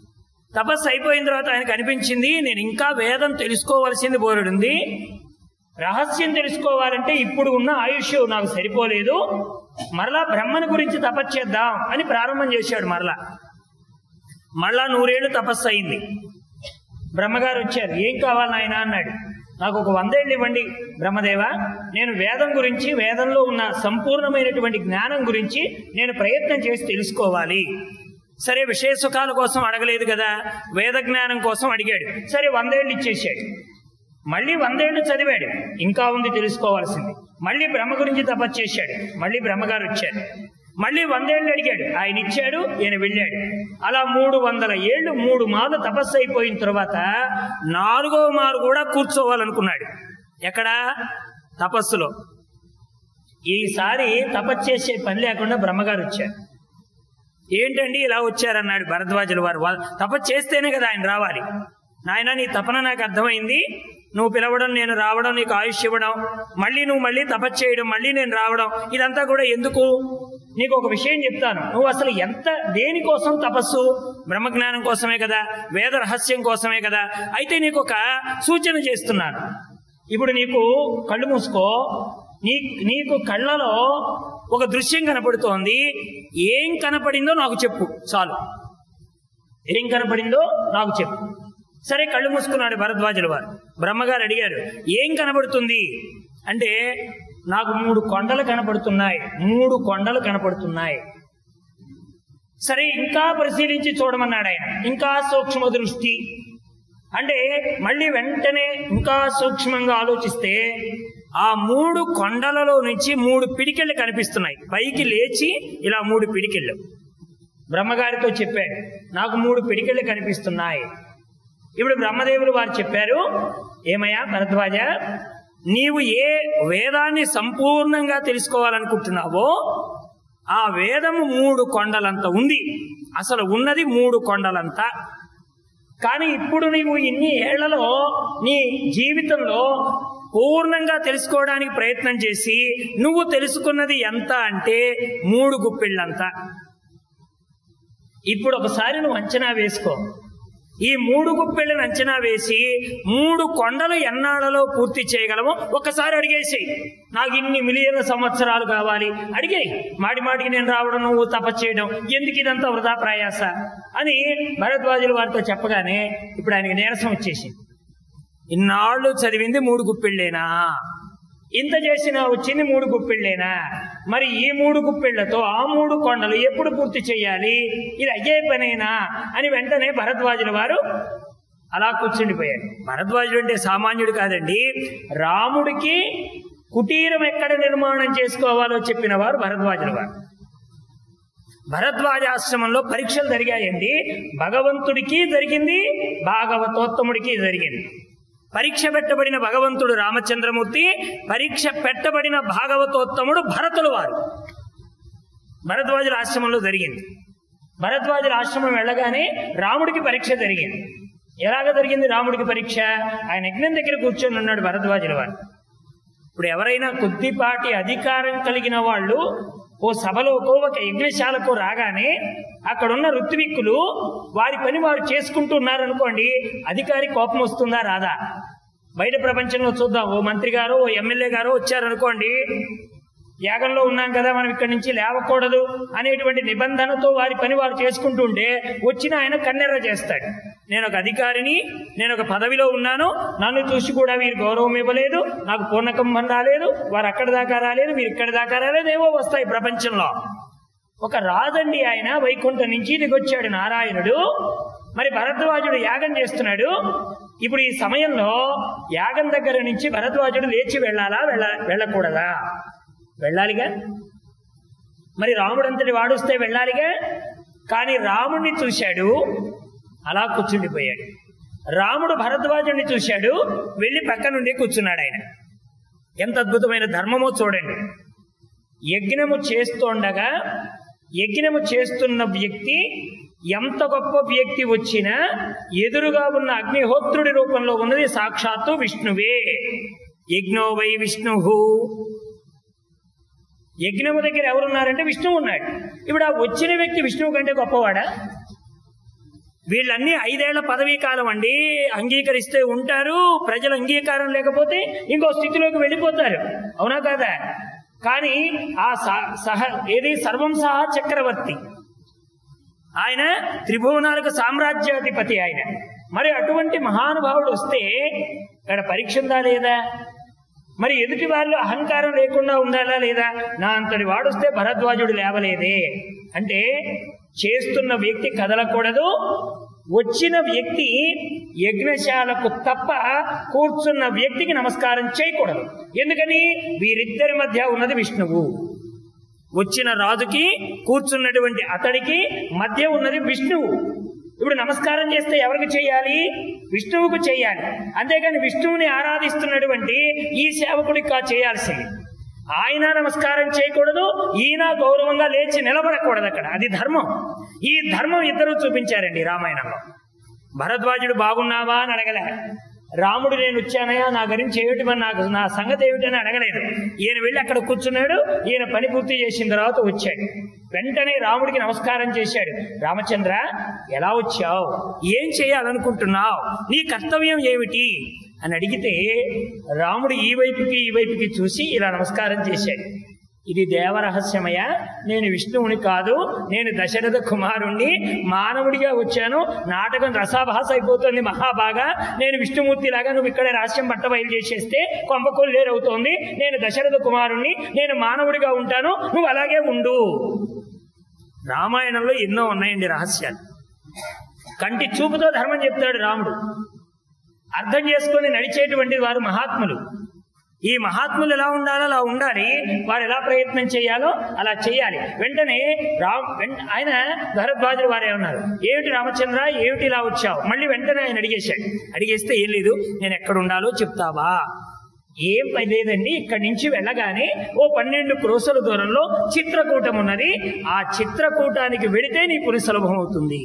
తపస్సు అయిపోయిన తర్వాత ఆయనకు అనిపించింది నేను ఇంకా వేదం తెలుసుకోవలసింది బోరుడుంది రహస్యం తెలుసుకోవాలంటే ఇప్పుడు ఉన్న ఆయుష్ నాకు సరిపోలేదు మరలా బ్రహ్మను గురించి తపస్చేద్దాం అని ప్రారంభం చేశాడు మరలా మళ్ళా నూరేళ్లు తపస్సు అయింది బ్రహ్మగారు వచ్చారు ఏం కావాలి నాయన అన్నాడు నాకు ఒక వందేళ్ళు ఇవ్వండి బ్రహ్మదేవ నేను వేదం గురించి వేదంలో ఉన్న సంపూర్ణమైనటువంటి జ్ఞానం గురించి నేను ప్రయత్నం చేసి తెలుసుకోవాలి సరే విషయ సుఖాల కోసం అడగలేదు కదా వేద జ్ఞానం కోసం అడిగాడు సరే వందేళ్ళు ఇచ్చేసాడు మళ్ళీ వందేళ్లు చదివాడు ఇంకా ఉంది తెలుసుకోవాల్సింది మళ్ళీ బ్రహ్మ గురించి తపస్సు చేశాడు మళ్ళీ బ్రహ్మగారు వచ్చాడు మళ్ళీ వందేళ్ళు అడిగాడు ఆయన ఇచ్చాడు ఈయన వెళ్ళాడు అలా మూడు వందల ఏళ్ళు మూడు మాలు తపస్సు అయిపోయిన తర్వాత నాలుగో మారు కూడా కూర్చోవాలనుకున్నాడు ఎక్కడ తపస్సులో ఈసారి తపస్సు చేసే పని లేకుండా బ్రహ్మగారు వచ్చారు ఏంటండి ఇలా వచ్చారన్నాడు భరద్వాజుల వారు వా- తపస్సు చేస్తేనే కదా ఆయన రావాలి నాయన నీ తపన నాకు అర్థమైంది నువ్వు పిలవడం నేను రావడం నీకు ఆయుష్ ఇవ్వడం మళ్ళీ నువ్వు మళ్ళీ తపస్సు చేయడం మళ్ళీ నేను రావడం ఇదంతా కూడా ఎందుకు నీకు ఒక విషయం చెప్తాను నువ్వు అసలు ఎంత దేనికోసం తపస్సు బ్రహ్మజ్ఞానం కోసమే కదా వేద రహస్యం కోసమే కదా అయితే నీకు ఒక సూచన చేస్తున్నాను ఇప్పుడు నీకు కళ్ళు మూసుకో నీ నీకు కళ్ళలో ఒక దృశ్యం కనపడుతోంది ఏం కనపడిందో నాకు చెప్పు చాలు ఏం కనపడిందో నాకు చెప్పు సరే కళ్ళు మూసుకున్నాడు భరద్వాజుల వారు బ్రహ్మగారు అడిగారు ఏం కనపడుతుంది అంటే నాకు మూడు కొండలు కనపడుతున్నాయి మూడు కొండలు కనపడుతున్నాయి సరే ఇంకా పరిశీలించి చూడమన్నాడు ఆయన ఇంకా సూక్ష్మ దృష్టి అంటే మళ్ళీ వెంటనే ఇంకా సూక్ష్మంగా ఆలోచిస్తే ఆ మూడు కొండలలో నుంచి మూడు పిడికెళ్ళు కనిపిస్తున్నాయి పైకి లేచి ఇలా మూడు పిడికెళ్ళు బ్రహ్మగారితో చెప్పాడు నాకు మూడు పిడికెళ్ళు కనిపిస్తున్నాయి ఇప్పుడు బ్రహ్మదేవులు వారు చెప్పారు ఏమయ్యా భరద్వాజ నీవు ఏ వేదాన్ని సంపూర్ణంగా తెలుసుకోవాలనుకుంటున్నావో ఆ వేదము మూడు కొండలంత ఉంది అసలు ఉన్నది మూడు కొండలంతా కానీ ఇప్పుడు నీవు ఇన్ని ఏళ్లలో నీ జీవితంలో పూర్ణంగా తెలుసుకోవడానికి ప్రయత్నం చేసి నువ్వు తెలుసుకున్నది ఎంత అంటే మూడు గుప్పిళ్ళంత ఇప్పుడు ఒకసారి నువ్వు అంచనా వేసుకో ఈ మూడు గుప్పెళ్ళను అంచనా వేసి మూడు కొండలు ఎన్నాళ్ళలో పూర్తి చేయగలమో ఒక్కసారి అడిగేసి నాకు ఇన్ని మిలియన్ల సంవత్సరాలు కావాలి అడిగేయి మాటి మాటికి నేను రావడం నువ్వు తపస్సు చేయడం ఎందుకు ఇదంతా వృధా ప్రయాస అని భరద్వాజుల వారితో చెప్పగానే ఇప్పుడు ఆయనకి నీరసం వచ్చేసింది ఇన్నాళ్ళు చదివింది మూడు గుప్పిళ్ళేనా ఇంత చేసినా వచ్చింది మూడు గుప్పిళ్ళేనా మరి ఈ మూడు గుప్పిళ్లతో ఆ మూడు కొండలు ఎప్పుడు పూర్తి చేయాలి ఇది అయ్యే పనేనా అని వెంటనే భరద్వాజుల వారు అలా కూర్చుండిపోయాడు భరద్వాజుడు అంటే సామాన్యుడు కాదండి రాముడికి కుటీరం ఎక్కడ నిర్మాణం చేసుకోవాలో చెప్పిన వారు భరద్వాజుల వారు భరద్వాజాశ్రమంలో పరీక్షలు జరిగాయండి భగవంతుడికి జరిగింది భాగవతోత్తముడికి జరిగింది పరీక్ష పెట్టబడిన భగవంతుడు రామచంద్రమూర్తి పరీక్ష పెట్టబడిన భాగవతోత్తముడు భరతులు వారు భరద్వాజుల ఆశ్రమంలో జరిగింది భరద్వాజుల ఆశ్రమం వెళ్ళగానే రాముడికి పరీక్ష జరిగింది ఎలాగ జరిగింది రాముడికి పరీక్ష ఆయన యజ్ఞం దగ్గర కూర్చొని ఉన్నాడు భరద్వాజుల వారు ఇప్పుడు ఎవరైనా కొద్దిపాటి అధికారం కలిగిన వాళ్ళు ఓ సభలోకో ఒక యజ్ఞశాలకు రాగానే అక్కడున్న ఋత్విక్కులు వారి పని వారు చేసుకుంటూ ఉన్నారనుకోండి అధికారి కోపం వస్తుందా రాదా బయట ప్రపంచంలో చూద్దాం ఓ మంత్రి గారు ఓ ఎమ్మెల్యే గారు వచ్చారనుకోండి యాగంలో ఉన్నాం కదా మనం ఇక్కడి నుంచి లేవకూడదు అనేటువంటి నిబంధనతో వారి పని వారు చేసుకుంటూ ఉంటే వచ్చిన ఆయన కన్నెర్ర చేస్తాడు నేను ఒక అధికారిని నేను ఒక పదవిలో ఉన్నాను నన్ను చూసి కూడా వీరు గౌరవం ఇవ్వలేదు నాకు పూర్ణకంభం రాలేదు వారు అక్కడ దాకా రాలేదు వీరు ఇక్కడ దాకా రాలేదు ఏవో వస్తాయి ప్రపంచంలో ఒక రాదండి ఆయన వైకుంఠం నుంచి దిగొచ్చాడు నారాయణుడు మరి భరద్వాజుడు యాగం చేస్తున్నాడు ఇప్పుడు ఈ సమయంలో యాగం దగ్గర నుంచి భరద్వాజుడు లేచి వెళ్ళాలా వెళ్ళ వెళ్ళకూడదా వెళ్ళాలిగా మరి రాముడంతటి వాడుస్తే వెళ్ళాలిగా కానీ రాముడిని చూశాడు అలా కూర్చుండిపోయాడు రాముడు భరద్వాజుడిని చూశాడు వెళ్ళి పక్క నుండి కూర్చున్నాడు ఆయన ఎంత అద్భుతమైన ధర్మమో చూడండి యజ్ఞము చేస్తుండగా యజ్ఞము చేస్తున్న వ్యక్తి ఎంత గొప్ప వ్యక్తి వచ్చినా ఎదురుగా ఉన్న అగ్నిహోత్రుడి రూపంలో ఉన్నది సాక్షాత్తు విష్ణువే యజ్ఞో వై విష్ణు యజ్ఞము దగ్గర ఎవరున్నారంటే విష్ణువు ఉన్నాడు ఇప్పుడు ఆ వచ్చిన వ్యక్తి విష్ణువు కంటే గొప్పవాడా వీళ్ళన్నీ ఐదేళ్ల పదవీ కాలం అండి అంగీకరిస్తే ఉంటారు ప్రజల అంగీకారం లేకపోతే ఇంకో స్థితిలోకి వెళ్ళిపోతారు అవునా కాదా కానీ ఆ స- సహ ఏది సర్వం సహా చక్రవర్తి ఆయన త్రిభువనాలకు సామ్రాజ్యాధిపతి ఆయన మరి అటువంటి మహానుభావుడు వస్తే ఇక్కడ పరీక్ష ఉందా లేదా మరి ఎదుటి వాళ్ళు అహంకారం లేకుండా ఉండాలా లేదా నా అంతటి వాడొస్తే భరద్వాజుడు లేవలేదే అంటే చేస్తున్న వ్యక్తి కదలకూడదు వచ్చిన వ్యక్తి యజ్ఞశాలకు తప్ప కూర్చున్న వ్యక్తికి నమస్కారం చేయకూడదు ఎందుకని వీరిద్దరి మధ్య ఉన్నది విష్ణువు వచ్చిన రాజుకి కూర్చున్నటువంటి అతడికి మధ్య ఉన్నది విష్ణువు ఇప్పుడు నమస్కారం చేస్తే ఎవరికి చేయాలి విష్ణువుకు చేయాలి అంతేగాని విష్ణువుని ఆరాధిస్తున్నటువంటి ఈ సేవకుడికి కా చేయాల్సింది ఆయన నమస్కారం చేయకూడదు ఈయన గౌరవంగా లేచి నిలబడకూడదు అక్కడ అది ధర్మం ఈ ధర్మం ఇద్దరు చూపించారండి రామాయణంలో భరద్వాజుడు బాగున్నావా అని అడగలే రాముడు నేను వచ్చానయా నా గురించి ఏమిటి మరి నాకు నా సంగతి ఏమిటని అడగలేదు ఈయన వెళ్ళి అక్కడ కూర్చున్నాడు ఈయన పని పూర్తి చేసిన తర్వాత వచ్చాడు వెంటనే రాముడికి నమస్కారం చేశాడు రామచంద్ర ఎలా వచ్చావు ఏం చేయాలనుకుంటున్నావు నీ కర్తవ్యం ఏమిటి అని అడిగితే రాముడు ఈ వైపుకి ఈ వైపుకి చూసి ఇలా నమస్కారం చేశాడు ఇది దేవరహస్యమయ నేను విష్ణువుని కాదు నేను దశరథ కుమారుణ్ణి మానవుడిగా వచ్చాను నాటకం రసాభాస అయిపోతుంది మహాబాగా నేను విష్ణుమూర్తి లాగా నువ్వు ఇక్కడే రహస్యం బట్ట బయలు చేసేస్తే కొంపకొల్లేరవుతోంది నేను దశరథ కుమారుణ్ణి నేను మానవుడిగా ఉంటాను నువ్వు అలాగే ఉండు రామాయణంలో ఎన్నో ఉన్నాయండి రహస్యాలు కంటి చూపుతో ధర్మం చెప్తాడు రాముడు అర్థం చేసుకొని నడిచేటువంటి వారు మహాత్ములు ఈ మహాత్ములు ఎలా ఉండాలో అలా ఉండాలి వారు ఎలా ప్రయత్నం చేయాలో అలా చేయాలి వెంటనే రా వెం- ఆయన భరద్వాజులు వారు ఏమన్నారు ఏమిటి రామచంద్ర ఏమిటి ఇలా వచ్చావు మళ్ళీ వెంటనే ఆయన అడిగేశాడు అడిగేస్తే ఏం లేదు నేను ఎక్కడ ఉండాలో చెప్తావా ఏం పని లేదండి ఇక్కడి నుంచి వెళ్ళగానే ఓ పన్నెండు క్రోసల దూరంలో చిత్రకూటం ఉన్నది ఆ చిత్రకూటానికి వెడితే నీ పురి సులభం అవుతుంది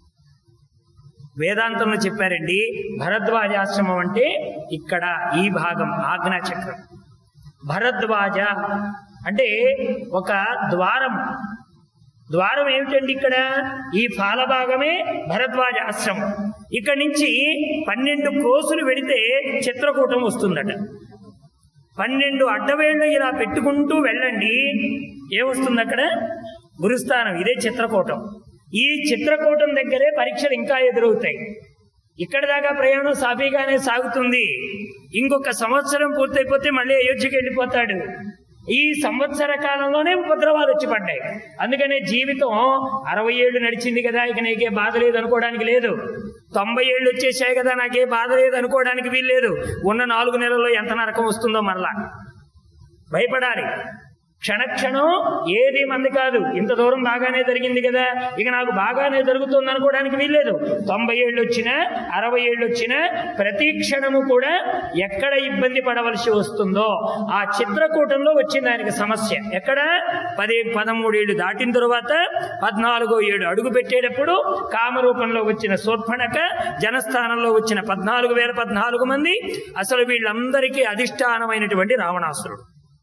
వేదాంతంలో చెప్పారండి భరద్వాజాశ్రమం అంటే ఇక్కడ ఈ భాగం ఆజ్ఞాచక్రం భరద్వాజ అంటే ఒక ద్వారం ద్వారం ఏమిటండి ఇక్కడ ఈ ఫాల భాగమే భరద్వాజ ఆశ్రమం ఇక్కడి నుంచి పన్నెండు కోసులు వెడితే చిత్రకూటం వస్తుందట పన్నెండు అడ్డవేళ్ళు ఇలా పెట్టుకుంటూ వెళ్ళండి ఏమొస్తుంది అక్కడ గురుస్థానం ఇదే చిత్రకూటం ఈ చిత్రకూటం దగ్గరే పరీక్షలు ఇంకా ఎదురవుతాయి ఇక్కడ దాకా ప్రయాణం సాఫీగానే సాగుతుంది ఇంకొక సంవత్సరం పూర్తయిపోతే మళ్ళీ అయోధ్యకి వెళ్ళిపోతాడు ఈ సంవత్సర కాలంలోనే ఉపద్రవాలు వచ్చి పడ్డాయి అందుకనే జీవితం అరవై ఏళ్ళు నడిచింది కదా ఇక నీకే బాధ లేదు అనుకోవడానికి లేదు తొంభై ఏళ్ళు వచ్చేసాయి కదా నాకే బాధ లేదు అనుకోవడానికి వీల్లేదు ఉన్న నాలుగు నెలల్లో ఎంత నరకం వస్తుందో మరలా భయపడాలి క్షణక్షణం ఏది మంది కాదు ఇంత దూరం బాగానే జరిగింది కదా ఇక నాకు బాగానే జరుగుతుంది అనుకోవడానికి వీల్లేదు తొంభై ఏళ్ళు వచ్చినా అరవై ఏళ్ళు వచ్చినా ప్రతి క్షణము కూడా ఎక్కడ ఇబ్బంది పడవలసి వస్తుందో ఆ చిత్రకూటంలో వచ్చింది ఆయనకి సమస్య ఎక్కడ పది పదమూడేళ్లు దాటిన తరువాత పద్నాలుగో ఏడు అడుగు పెట్టేటప్పుడు కామరూపంలో వచ్చిన శూర్పణక జనస్థానంలో వచ్చిన పద్నాలుగు వేల పద్నాలుగు మంది అసలు వీళ్ళందరికీ అధిష్టానమైనటువంటి రావణాసురుడు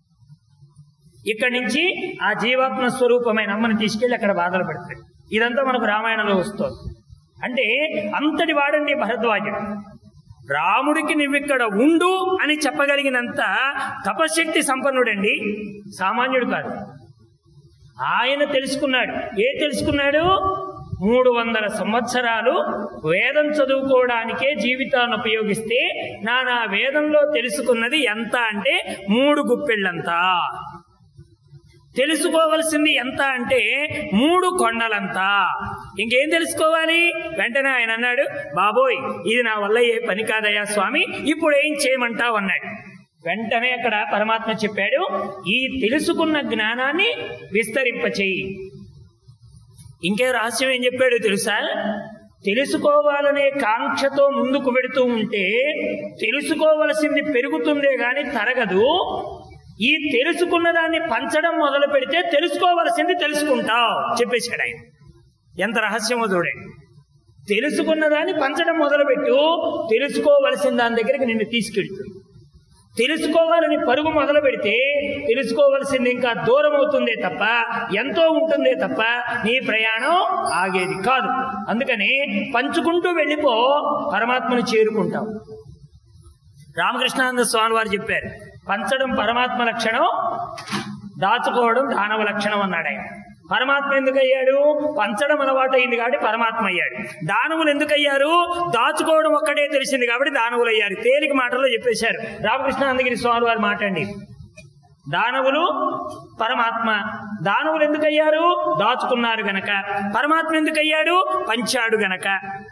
ఇక్కడి నుంచి ఆ జీవాత్మ స్వరూపమైన అమ్మని తీసుకెళ్లి అక్కడ బాధలు పెడతాడు ఇదంతా మనకు రామాయణంలో వస్తుంది అంటే అంతటి వాడండి భరద్వాజుడు రాముడికి నువ్విక్కడ ఉండు అని చెప్పగలిగినంత తపశక్తి సంపన్నుడండి సామాన్యుడు కాదు ఆయన తెలుసుకున్నాడు ఏ తెలుసుకున్నాడు మూడు వందల సంవత్సరాలు వేదం చదువుకోవడానికే జీవితాన్ని ఉపయోగిస్తే నా నా వేదంలో తెలుసుకున్నది ఎంత అంటే మూడు గుప్పెళ్ళంతా తెలుసుకోవలసింది ఎంత అంటే మూడు కొండలంతా ఇంకేం తెలుసుకోవాలి వెంటనే ఆయన అన్నాడు బాబోయ్ ఇది నా వల్ల ఏ పని కాదయ్యా స్వామి ఇప్పుడు ఏం చేయమంటావు అన్నాడు వెంటనే అక్కడ పరమాత్మ చెప్పాడు ఈ తెలుసుకున్న జ్ఞానాన్ని విస్తరింపచేయి ఇంకే రహస్యం ఏం చెప్పాడు తెలుసా తెలుసుకోవాలనే కాంక్షతో ముందుకు వెడుతూ ఉంటే తెలుసుకోవలసింది పెరుగుతుందే గాని తరగదు ఈ తెలుసుకున్న దాన్ని పంచడం మొదలు పెడితే తెలుసుకోవలసింది తెలుసుకుంటావు చెప్పేశాడు ఆయన ఎంత రహస్యమో చూడండి తెలుసుకున్న దాన్ని పంచడం మొదలుపెట్టు తెలుసుకోవలసిన దాని దగ్గరికి నిన్ను తీసుకెళ్తుంది తెలుసుకోవాలని పరుగు మొదలు పెడితే తెలుసుకోవలసింది ఇంకా దూరం అవుతుందే తప్ప ఎంతో ఉంటుందే తప్ప నీ ప్రయాణం ఆగేది కాదు అందుకని పంచుకుంటూ వెళ్ళిపో పరమాత్మను చేరుకుంటావు రామకృష్ణానంద స్వామి వారు చెప్పారు పంచడం పరమాత్మ లక్షణం దాచుకోవడం దానవ లక్షణం అన్నాడు ఆయన పరమాత్మ ఎందుకు అయ్యాడు పంచడం అలవాటు అయింది కాబట్టి పరమాత్మ అయ్యాడు దానవులు ఎందుకు అయ్యారు దాచుకోవడం ఒక్కటే తెలిసింది కాబట్టి దానవులు అయ్యారు తేలిక మాటల్లో చెప్పేశారు రామకృష్ణానందగిరి స్వామి వారు మాటండి దానవులు పరమాత్మ దానవులు ఎందుకు అయ్యారు దాచుకున్నారు గనక పరమాత్మ ఎందుకు అయ్యాడు పంచాడు గనక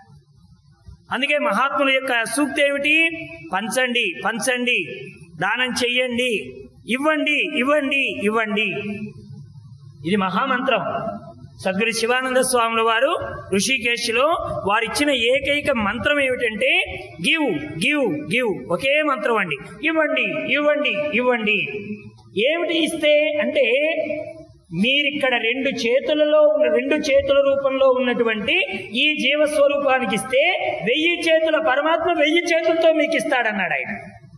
అందుకే మహాత్ముల యొక్క సూక్తి ఏమిటి పంచండి పంచండి దానం చెయ్యండి ఇవ్వండి ఇవ్వండి ఇవ్వండి ఇది మహామంత్రం సద్గురు శివానంద స్వాముల వారు ఋషికేశ్లో వారిచ్చిన ఏకైక మంత్రం ఏమిటంటే గివ్ గివ్ గివ్ ఒకే మంత్రం అండి ఇవ్వండి ఇవ్వండి ఇవ్వండి ఏమిటి ఇస్తే అంటే మీరిక్కడ రెండు చేతులలో ఉన్న రెండు చేతుల రూపంలో ఉన్నటువంటి ఈ జీవస్వరూపానికి ఇస్తే వెయ్యి చేతుల పరమాత్మ వెయ్యి చేతులతో మీకు ఇస్తాడన్నాడు ఆయన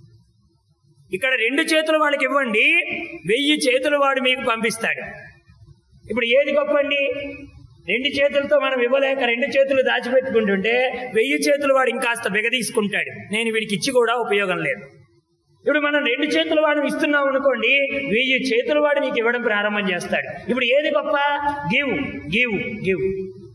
ఇక్కడ రెండు చేతులు వాడికి ఇవ్వండి వెయ్యి చేతులు వాడు మీకు పంపిస్తాడు ఇప్పుడు ఏది గొప్ప అండి రెండు చేతులతో మనం ఇవ్వలేక రెండు చేతులు దాచిపెట్టుకుంటుంటే వెయ్యి చేతులు వాడు ఇంకాస్త బిగదీసుకుంటాడు నేను వీడికి ఇచ్చి కూడా ఉపయోగం లేదు ఇప్పుడు మనం రెండు చేతులు వాడిని ఇస్తున్నాం అనుకోండి వెయ్యి చేతులు వాడు నీకు ఇవ్వడం ప్రారంభం చేస్తాడు ఇప్పుడు ఏది గొప్ప గివ్ గివ్ గివ్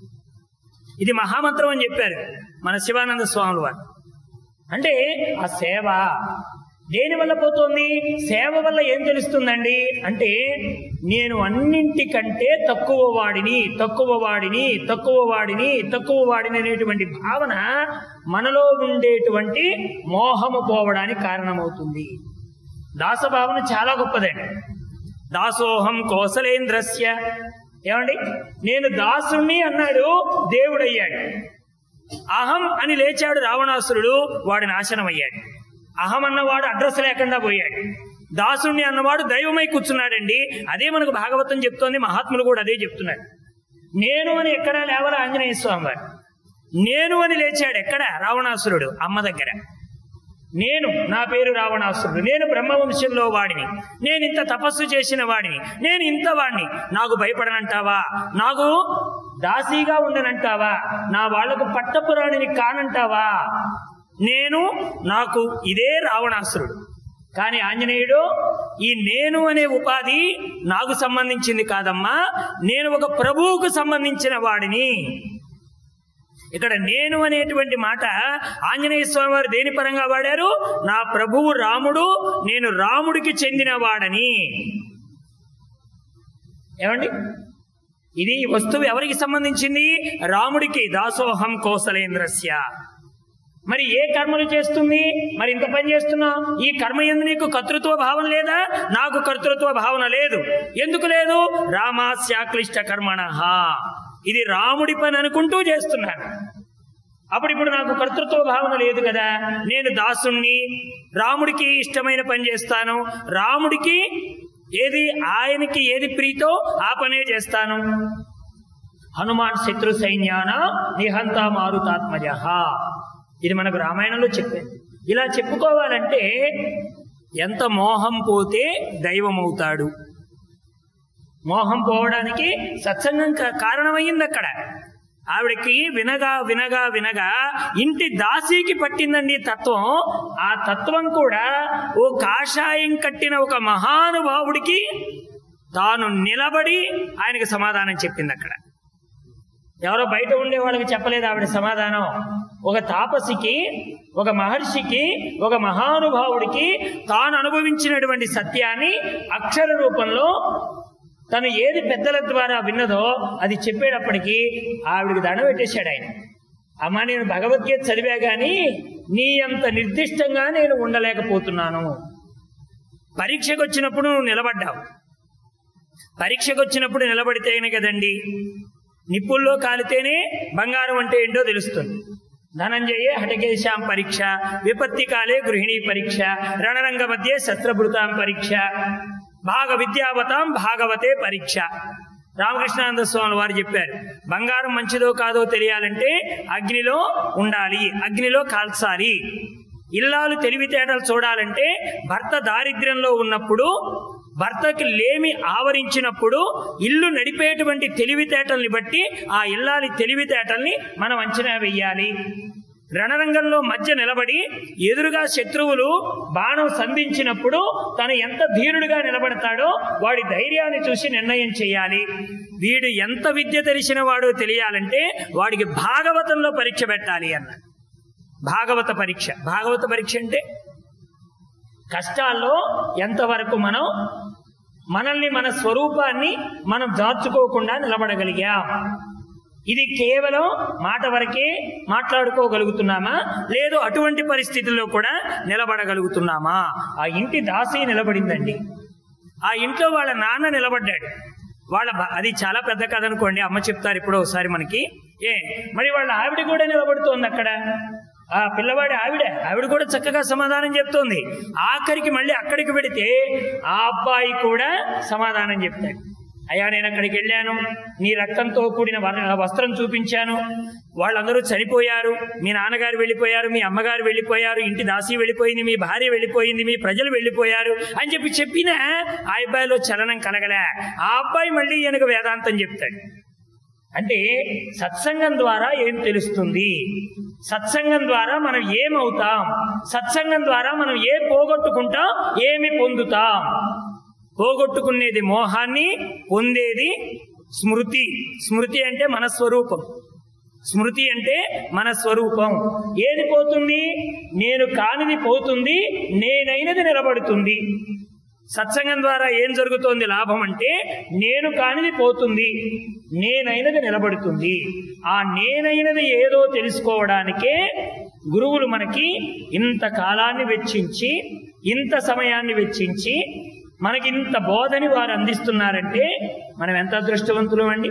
ఇది మహామంత్రం అని చెప్పారు మన శివానంద స్వాములు వారు అంటే ఆ సేవ దేని వల్ల పోతుంది సేవ వల్ల ఏం తెలుస్తుందండి అంటే నేను అన్నింటికంటే తక్కువ వాడిని తక్కువ వాడిని తక్కువ వాడిని తక్కువ వాడిని అనేటువంటి భావన మనలో ఉండేటువంటి మోహము పోవడానికి కారణమవుతుంది దాసభావన చాలా గొప్పదండి దాసోహం కోసలేంద్రస్య ఏమండి నేను దాసుణ్ణి అన్నాడు దేవుడయ్యాడు అహం అని లేచాడు రావణాసురుడు వాడి నాశనం అయ్యాడు అహం అన్నవాడు అడ్రస్ లేకుండా పోయాడు దాసుణ్ణి అన్నవాడు దైవమై కూర్చున్నాడండి అదే మనకు భాగవతం చెప్తోంది మహాత్ములు కూడా అదే చెప్తున్నాడు నేను అని ఎక్కడా లేవల ఆంజనేయ స్వామి వారు నేను అని లేచాడు ఎక్కడ రావణాసురుడు అమ్మ దగ్గర నేను నా పేరు రావణాసురుడు నేను బ్రహ్మవంశంలో వాడిని నేను ఇంత తపస్సు చేసిన వాడిని నేను ఇంత వాడిని నాకు భయపడనంటావా నాకు దాసీగా ఉండనంటావా నా వాళ్లకు పట్టపురాణిని కానంటావా నేను నాకు ఇదే రావణాసురుడు కానీ ఆంజనేయుడు ఈ నేను అనే ఉపాధి నాకు సంబంధించింది కాదమ్మా నేను ఒక ప్రభువుకు సంబంధించిన వాడిని ఇక్కడ నేను అనేటువంటి మాట ఆంజనేయ స్వామి వారు దేని పరంగా వాడారు నా ప్రభువు రాముడు నేను రాముడికి చెందిన వాడని ఏమండి ఇది వస్తువు ఎవరికి సంబంధించింది రాముడికి దాసోహం కోసలేంద్రస్య మరి ఏ కర్మలు చేస్తుంది మరి ఇంత పని చేస్తున్నావు ఈ కర్మ ఎందు నీకు కర్తృత్వ భావన లేదా నాకు కర్తృత్వ భావన లేదు ఎందుకు లేదు రామాస్యాక్లిష్ట కర్మణ ఇది రాముడి పని అనుకుంటూ చేస్తున్నాను అప్పుడు ఇప్పుడు నాకు కర్తృత్వ భావన లేదు కదా నేను దాసుణ్ణి రాముడికి ఇష్టమైన పని చేస్తాను రాముడికి ఏది ఆయనకి ఏది ప్రీతో ఆ పనే చేస్తాను హనుమాన్ శత్రు సైన్యాన నిహంత మారుతాత్మజ ఇది మనకు రామాయణంలో చెప్పేది ఇలా చెప్పుకోవాలంటే ఎంత మోహం పోతే దైవం అవుతాడు మోహం పోవడానికి సత్సంగం కా- కారణమయ్యింది అక్కడ ఆవిడకి వినగా వినగా వినగా ఇంటి దాసీకి పట్టిందండి ఈ తత్వం ఆ తత్వం కూడా ఓ కాషాయం కట్టిన ఒక మహానుభావుడికి తాను నిలబడి ఆయనకి సమాధానం చెప్పింది అక్కడ ఎవరో బయట ఉండే వాళ్ళకి చెప్పలేదు ఆవిడ సమాధానం ఒక తాపసికి ఒక మహర్షికి ఒక మహానుభావుడికి తాను అనుభవించినటువంటి సత్యాన్ని అక్షర రూపంలో తను ఏది పెద్దల ద్వారా విన్నదో అది చెప్పేటప్పటికి ఆవిడికి దండ పెట్టేశాడు ఆయన అమ్మా నేను భగవద్గీత చదివా గాని నీ అంత నిర్దిష్టంగా నేను ఉండలేకపోతున్నాను పరీక్షకు వచ్చినప్పుడు నువ్వు నిలబడ్డావు పరీక్షకు వచ్చినప్పుడు నిలబడితేనే కదండి నిప్పుల్లో కాలితేనే బంగారం అంటే ఏంటో తెలుస్తుంది ధనంజయే హటకేశాం పరీక్ష విపత్తి కాలే గృహిణీ పరీక్ష రణరంగ మధ్య శస్త్రభృతాం పరీక్ష భాగ విద్యావతాం భాగవతే పరీక్ష రామకృష్ణానంద స్వామి వారు చెప్పారు బంగారం మంచిదో కాదో తెలియాలంటే అగ్నిలో ఉండాలి అగ్నిలో కాల్చాలి ఇల్లాలు తెలివితేటలు చూడాలంటే భర్త దారిద్ర్యంలో ఉన్నప్పుడు భర్తకి లేమి ఆవరించినప్పుడు ఇల్లు నడిపేటువంటి తెలివితేటల్ని బట్టి ఆ ఇల్లాలి తెలివితేటల్ని మనం అంచనా వెయ్యాలి రణరంగంలో మధ్య నిలబడి ఎదురుగా శత్రువులు బాణం సంధించినప్పుడు తను ఎంత ధీరుడుగా నిలబడతాడో వాడి ధైర్యాన్ని చూసి నిర్ణయం చేయాలి వీడు ఎంత విద్య తెలిసిన వాడో తెలియాలంటే వాడికి భాగవతంలో పరీక్ష పెట్టాలి అన్న భాగవత పరీక్ష భాగవత పరీక్ష అంటే కష్టాల్లో ఎంతవరకు మనం మనల్ని మన స్వరూపాన్ని మనం దాచుకోకుండా నిలబడగలిగాం ఇది కేవలం మాట వరకే మాట్లాడుకోగలుగుతున్నామా లేదు అటువంటి పరిస్థితుల్లో కూడా నిలబడగలుగుతున్నామా ఆ ఇంటి దాసి నిలబడిందండి ఆ ఇంట్లో వాళ్ళ నాన్న నిలబడ్డాడు వాళ్ళ భ- అది చాలా పెద్ద కథ అనుకోండి అమ్మ చెప్తారు ఇప్పుడు ఒకసారి మనకి ఏ మరి వాళ్ళ ఆవిడ కూడా నిలబడుతోంది అక్కడ ఆ పిల్లవాడి ఆవిడ ఆవిడ కూడా చక్కగా సమాధానం చెప్తోంది ఆఖరికి మళ్ళీ అక్కడికి వెడితే ఆ అబ్బాయి కూడా సమాధానం చెప్తాడు అయ్యా నేను అక్కడికి వెళ్ళాను నీ రక్తంతో కూడిన వ- వస్త్రం చూపించాను వాళ్ళందరూ చనిపోయారు మీ నాన్నగారు వెళ్ళిపోయారు మీ అమ్మగారు వెళ్ళిపోయారు ఇంటి దాసి వెళ్ళిపోయింది మీ భార్య వెళ్ళిపోయింది మీ ప్రజలు వెళ్ళిపోయారు అని చెప్పి చెప్పినా ఆ అబ్బాయిలో చలనం కలగలే ఆ అబ్బాయి మళ్ళీ ఈయనకు వేదాంతం చెప్తాడు అంటే సత్సంగం ద్వారా ఏం తెలుస్తుంది సత్సంగం ద్వారా మనం ఏమవుతాం సత్సంగం ద్వారా మనం ఏ పోగొట్టుకుంటాం ఏమి పొందుతాం పోగొట్టుకునేది మోహాన్ని పొందేది స్మృతి స్మృతి అంటే మన స్వరూపం స్మృతి అంటే మన స్వరూపం ఏది పోతుంది నేను కానిది పోతుంది నేనైనది నిలబడుతుంది సత్సంగం ద్వారా ఏం జరుగుతోంది లాభం అంటే నేను కానిది పోతుంది నేనైనది నిలబడుతుంది ఆ నేనైనది ఏదో తెలుసుకోవడానికే గురువులు మనకి ఇంత కాలాన్ని వెచ్చించి ఇంత సమయాన్ని వెచ్చించి మనకి ఇంత బోధని వారు అందిస్తున్నారంటే మనం ఎంత అదృష్టవంతులం అండి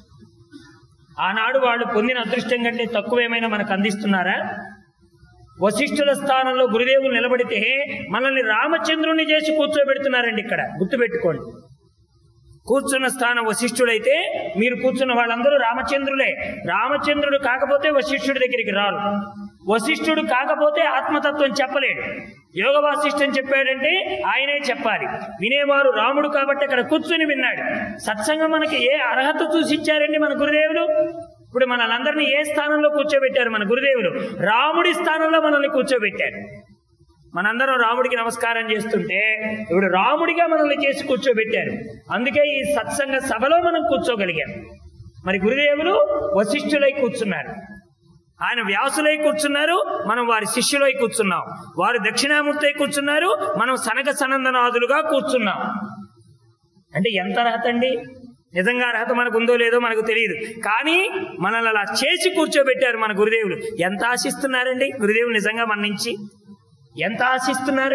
ఆనాడు వాళ్ళు పొందిన అదృష్టం కంటే తక్కువ ఏమైనా మనకు అందిస్తున్నారా వశిష్ఠుల స్థానంలో గురుదేవులు నిలబడితే మనల్ని రామచంద్రుని చేసి కూర్చోబెడుతున్నారండి ఇక్కడ గుర్తుపెట్టుకోండి కూర్చున్న స్థానం వశిష్ఠుడైతే మీరు కూర్చున్న వాళ్ళందరూ రామచంద్రులే రామచంద్రుడు కాకపోతే వశిష్ఠుడి దగ్గరికి రారు వశిష్ఠుడు కాకపోతే ఆత్మతత్వం చెప్పలేడు యోగ వాసిష్టం చెప్పాడంటే ఆయనే చెప్పాలి వినేవారు రాముడు కాబట్టి అక్కడ కూర్చుని విన్నాడు సత్సంగం మనకి ఏ అర్హత చూసి ఇచ్చారండి మన గురుదేవులు ఇప్పుడు మనల్ని ఏ స్థానంలో కూర్చోబెట్టారు మన గురుదేవులు రాముడి స్థానంలో మనల్ని కూర్చోబెట్టారు మనందరం రాముడికి నమస్కారం చేస్తుంటే ఇప్పుడు రాముడిగా మనల్ని చేసి కూర్చోబెట్టారు అందుకే ఈ సత్సంగ సభలో మనం కూర్చోగలిగాం మరి గురుదేవులు వశిష్ఠులై కూర్చున్నారు ఆయన వ్యాసులై కూర్చున్నారు మనం వారి శిష్యులై కూర్చున్నాం వారు దక్షిణామూర్తి అయి కూర్చున్నారు మనం సనక సనందనాథులుగా కూర్చున్నాం అంటే ఎంత అర్హత అండి నిజంగా అర్హత మనకు ఉందో లేదో మనకు తెలియదు కానీ మనల్ని అలా చేసి కూర్చోబెట్టారు మన గురుదేవులు ఎంత ఆశిస్తున్నారండి గురుదేవులు నిజంగా మన నుంచి ఎంత ఆశిస్తున్నారు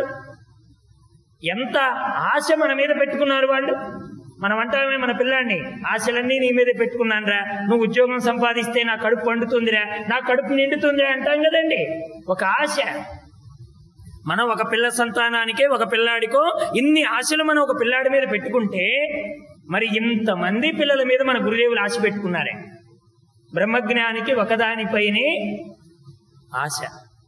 ఎంత ఆశ మన మీద పెట్టుకున్నారు వాళ్ళు మనం అంటామే మన పిల్లాడిని ఆశలన్నీ నీ మీదే పెట్టుకున్నానురా నువ్వు ఉద్యోగం సంపాదిస్తే నా కడుపు పండుతుందిరా నా కడుపు నిండుతుందిరా అంటాం కదండి ఒక ఆశ మనం ఒక పిల్ల సంతానానికే ఒక పిల్లాడికో ఇన్ని ఆశలు మనం ఒక పిల్లాడి మీద పెట్టుకుంటే మరి ఇంతమంది పిల్లల మీద మన గురుదేవులు ఆశ పెట్టుకున్నారే బ్రహ్మజ్ఞానికి ఒకదానిపైనే ఆశ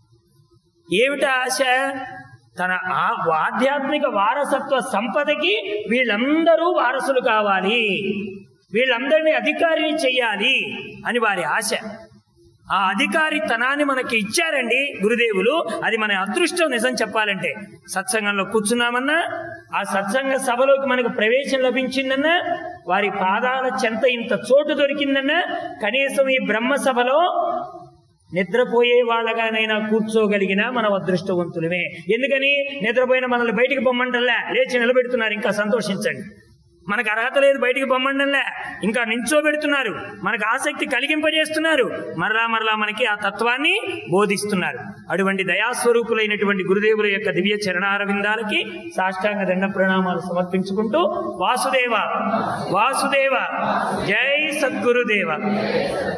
ఏమిటా ఆశ తన ఆ- ఆధ్యాత్మిక వారసత్వ సంపదకి వీళ్ళందరూ వారసులు కావాలి వీళ్ళందరినీ అధికారిని చెయ్యాలి అని వారి ఆశ ఆ అధికారితనాన్ని మనకి ఇచ్చారండి గురుదేవులు అది మన అదృష్టం నిజం చెప్పాలంటే సత్సంగంలో కూర్చున్నామన్నా ఆ సత్సంగ సభలోకి మనకు ప్రవేశం లభించిందన్నా వారి పాదాల చెంత ఇంత చోటు దొరికిందన్నా కనీసం ఈ బ్రహ్మ సభలో నిద్రపోయే వాళ్ళగానైనా కూర్చోగలిగిన మనం అదృష్టవంతులమే ఎందుకని నిద్రపోయిన మనల్ని బయటికి పొమ్మంటలే లేచి నిలబెడుతున్నారు ఇంకా సంతోషించండి మనకు అర్హత లేదు బయటికి పొమ్మంటలే ఇంకా నించోబెడుతున్నారు మనకు ఆసక్తి కలిగింపజేస్తున్నారు మరలా మరలా మనకి ఆ తత్వాన్ని బోధిస్తున్నారు అటువంటి దయాస్వరూపులైనటువంటి గురుదేవుల యొక్క దివ్య చరణారవిందాలకి సాష్టాంగ దండ ప్రణామాలు సమర్పించుకుంటూ వాసుదేవ వాసుదేవ జై సద్గురుదేవ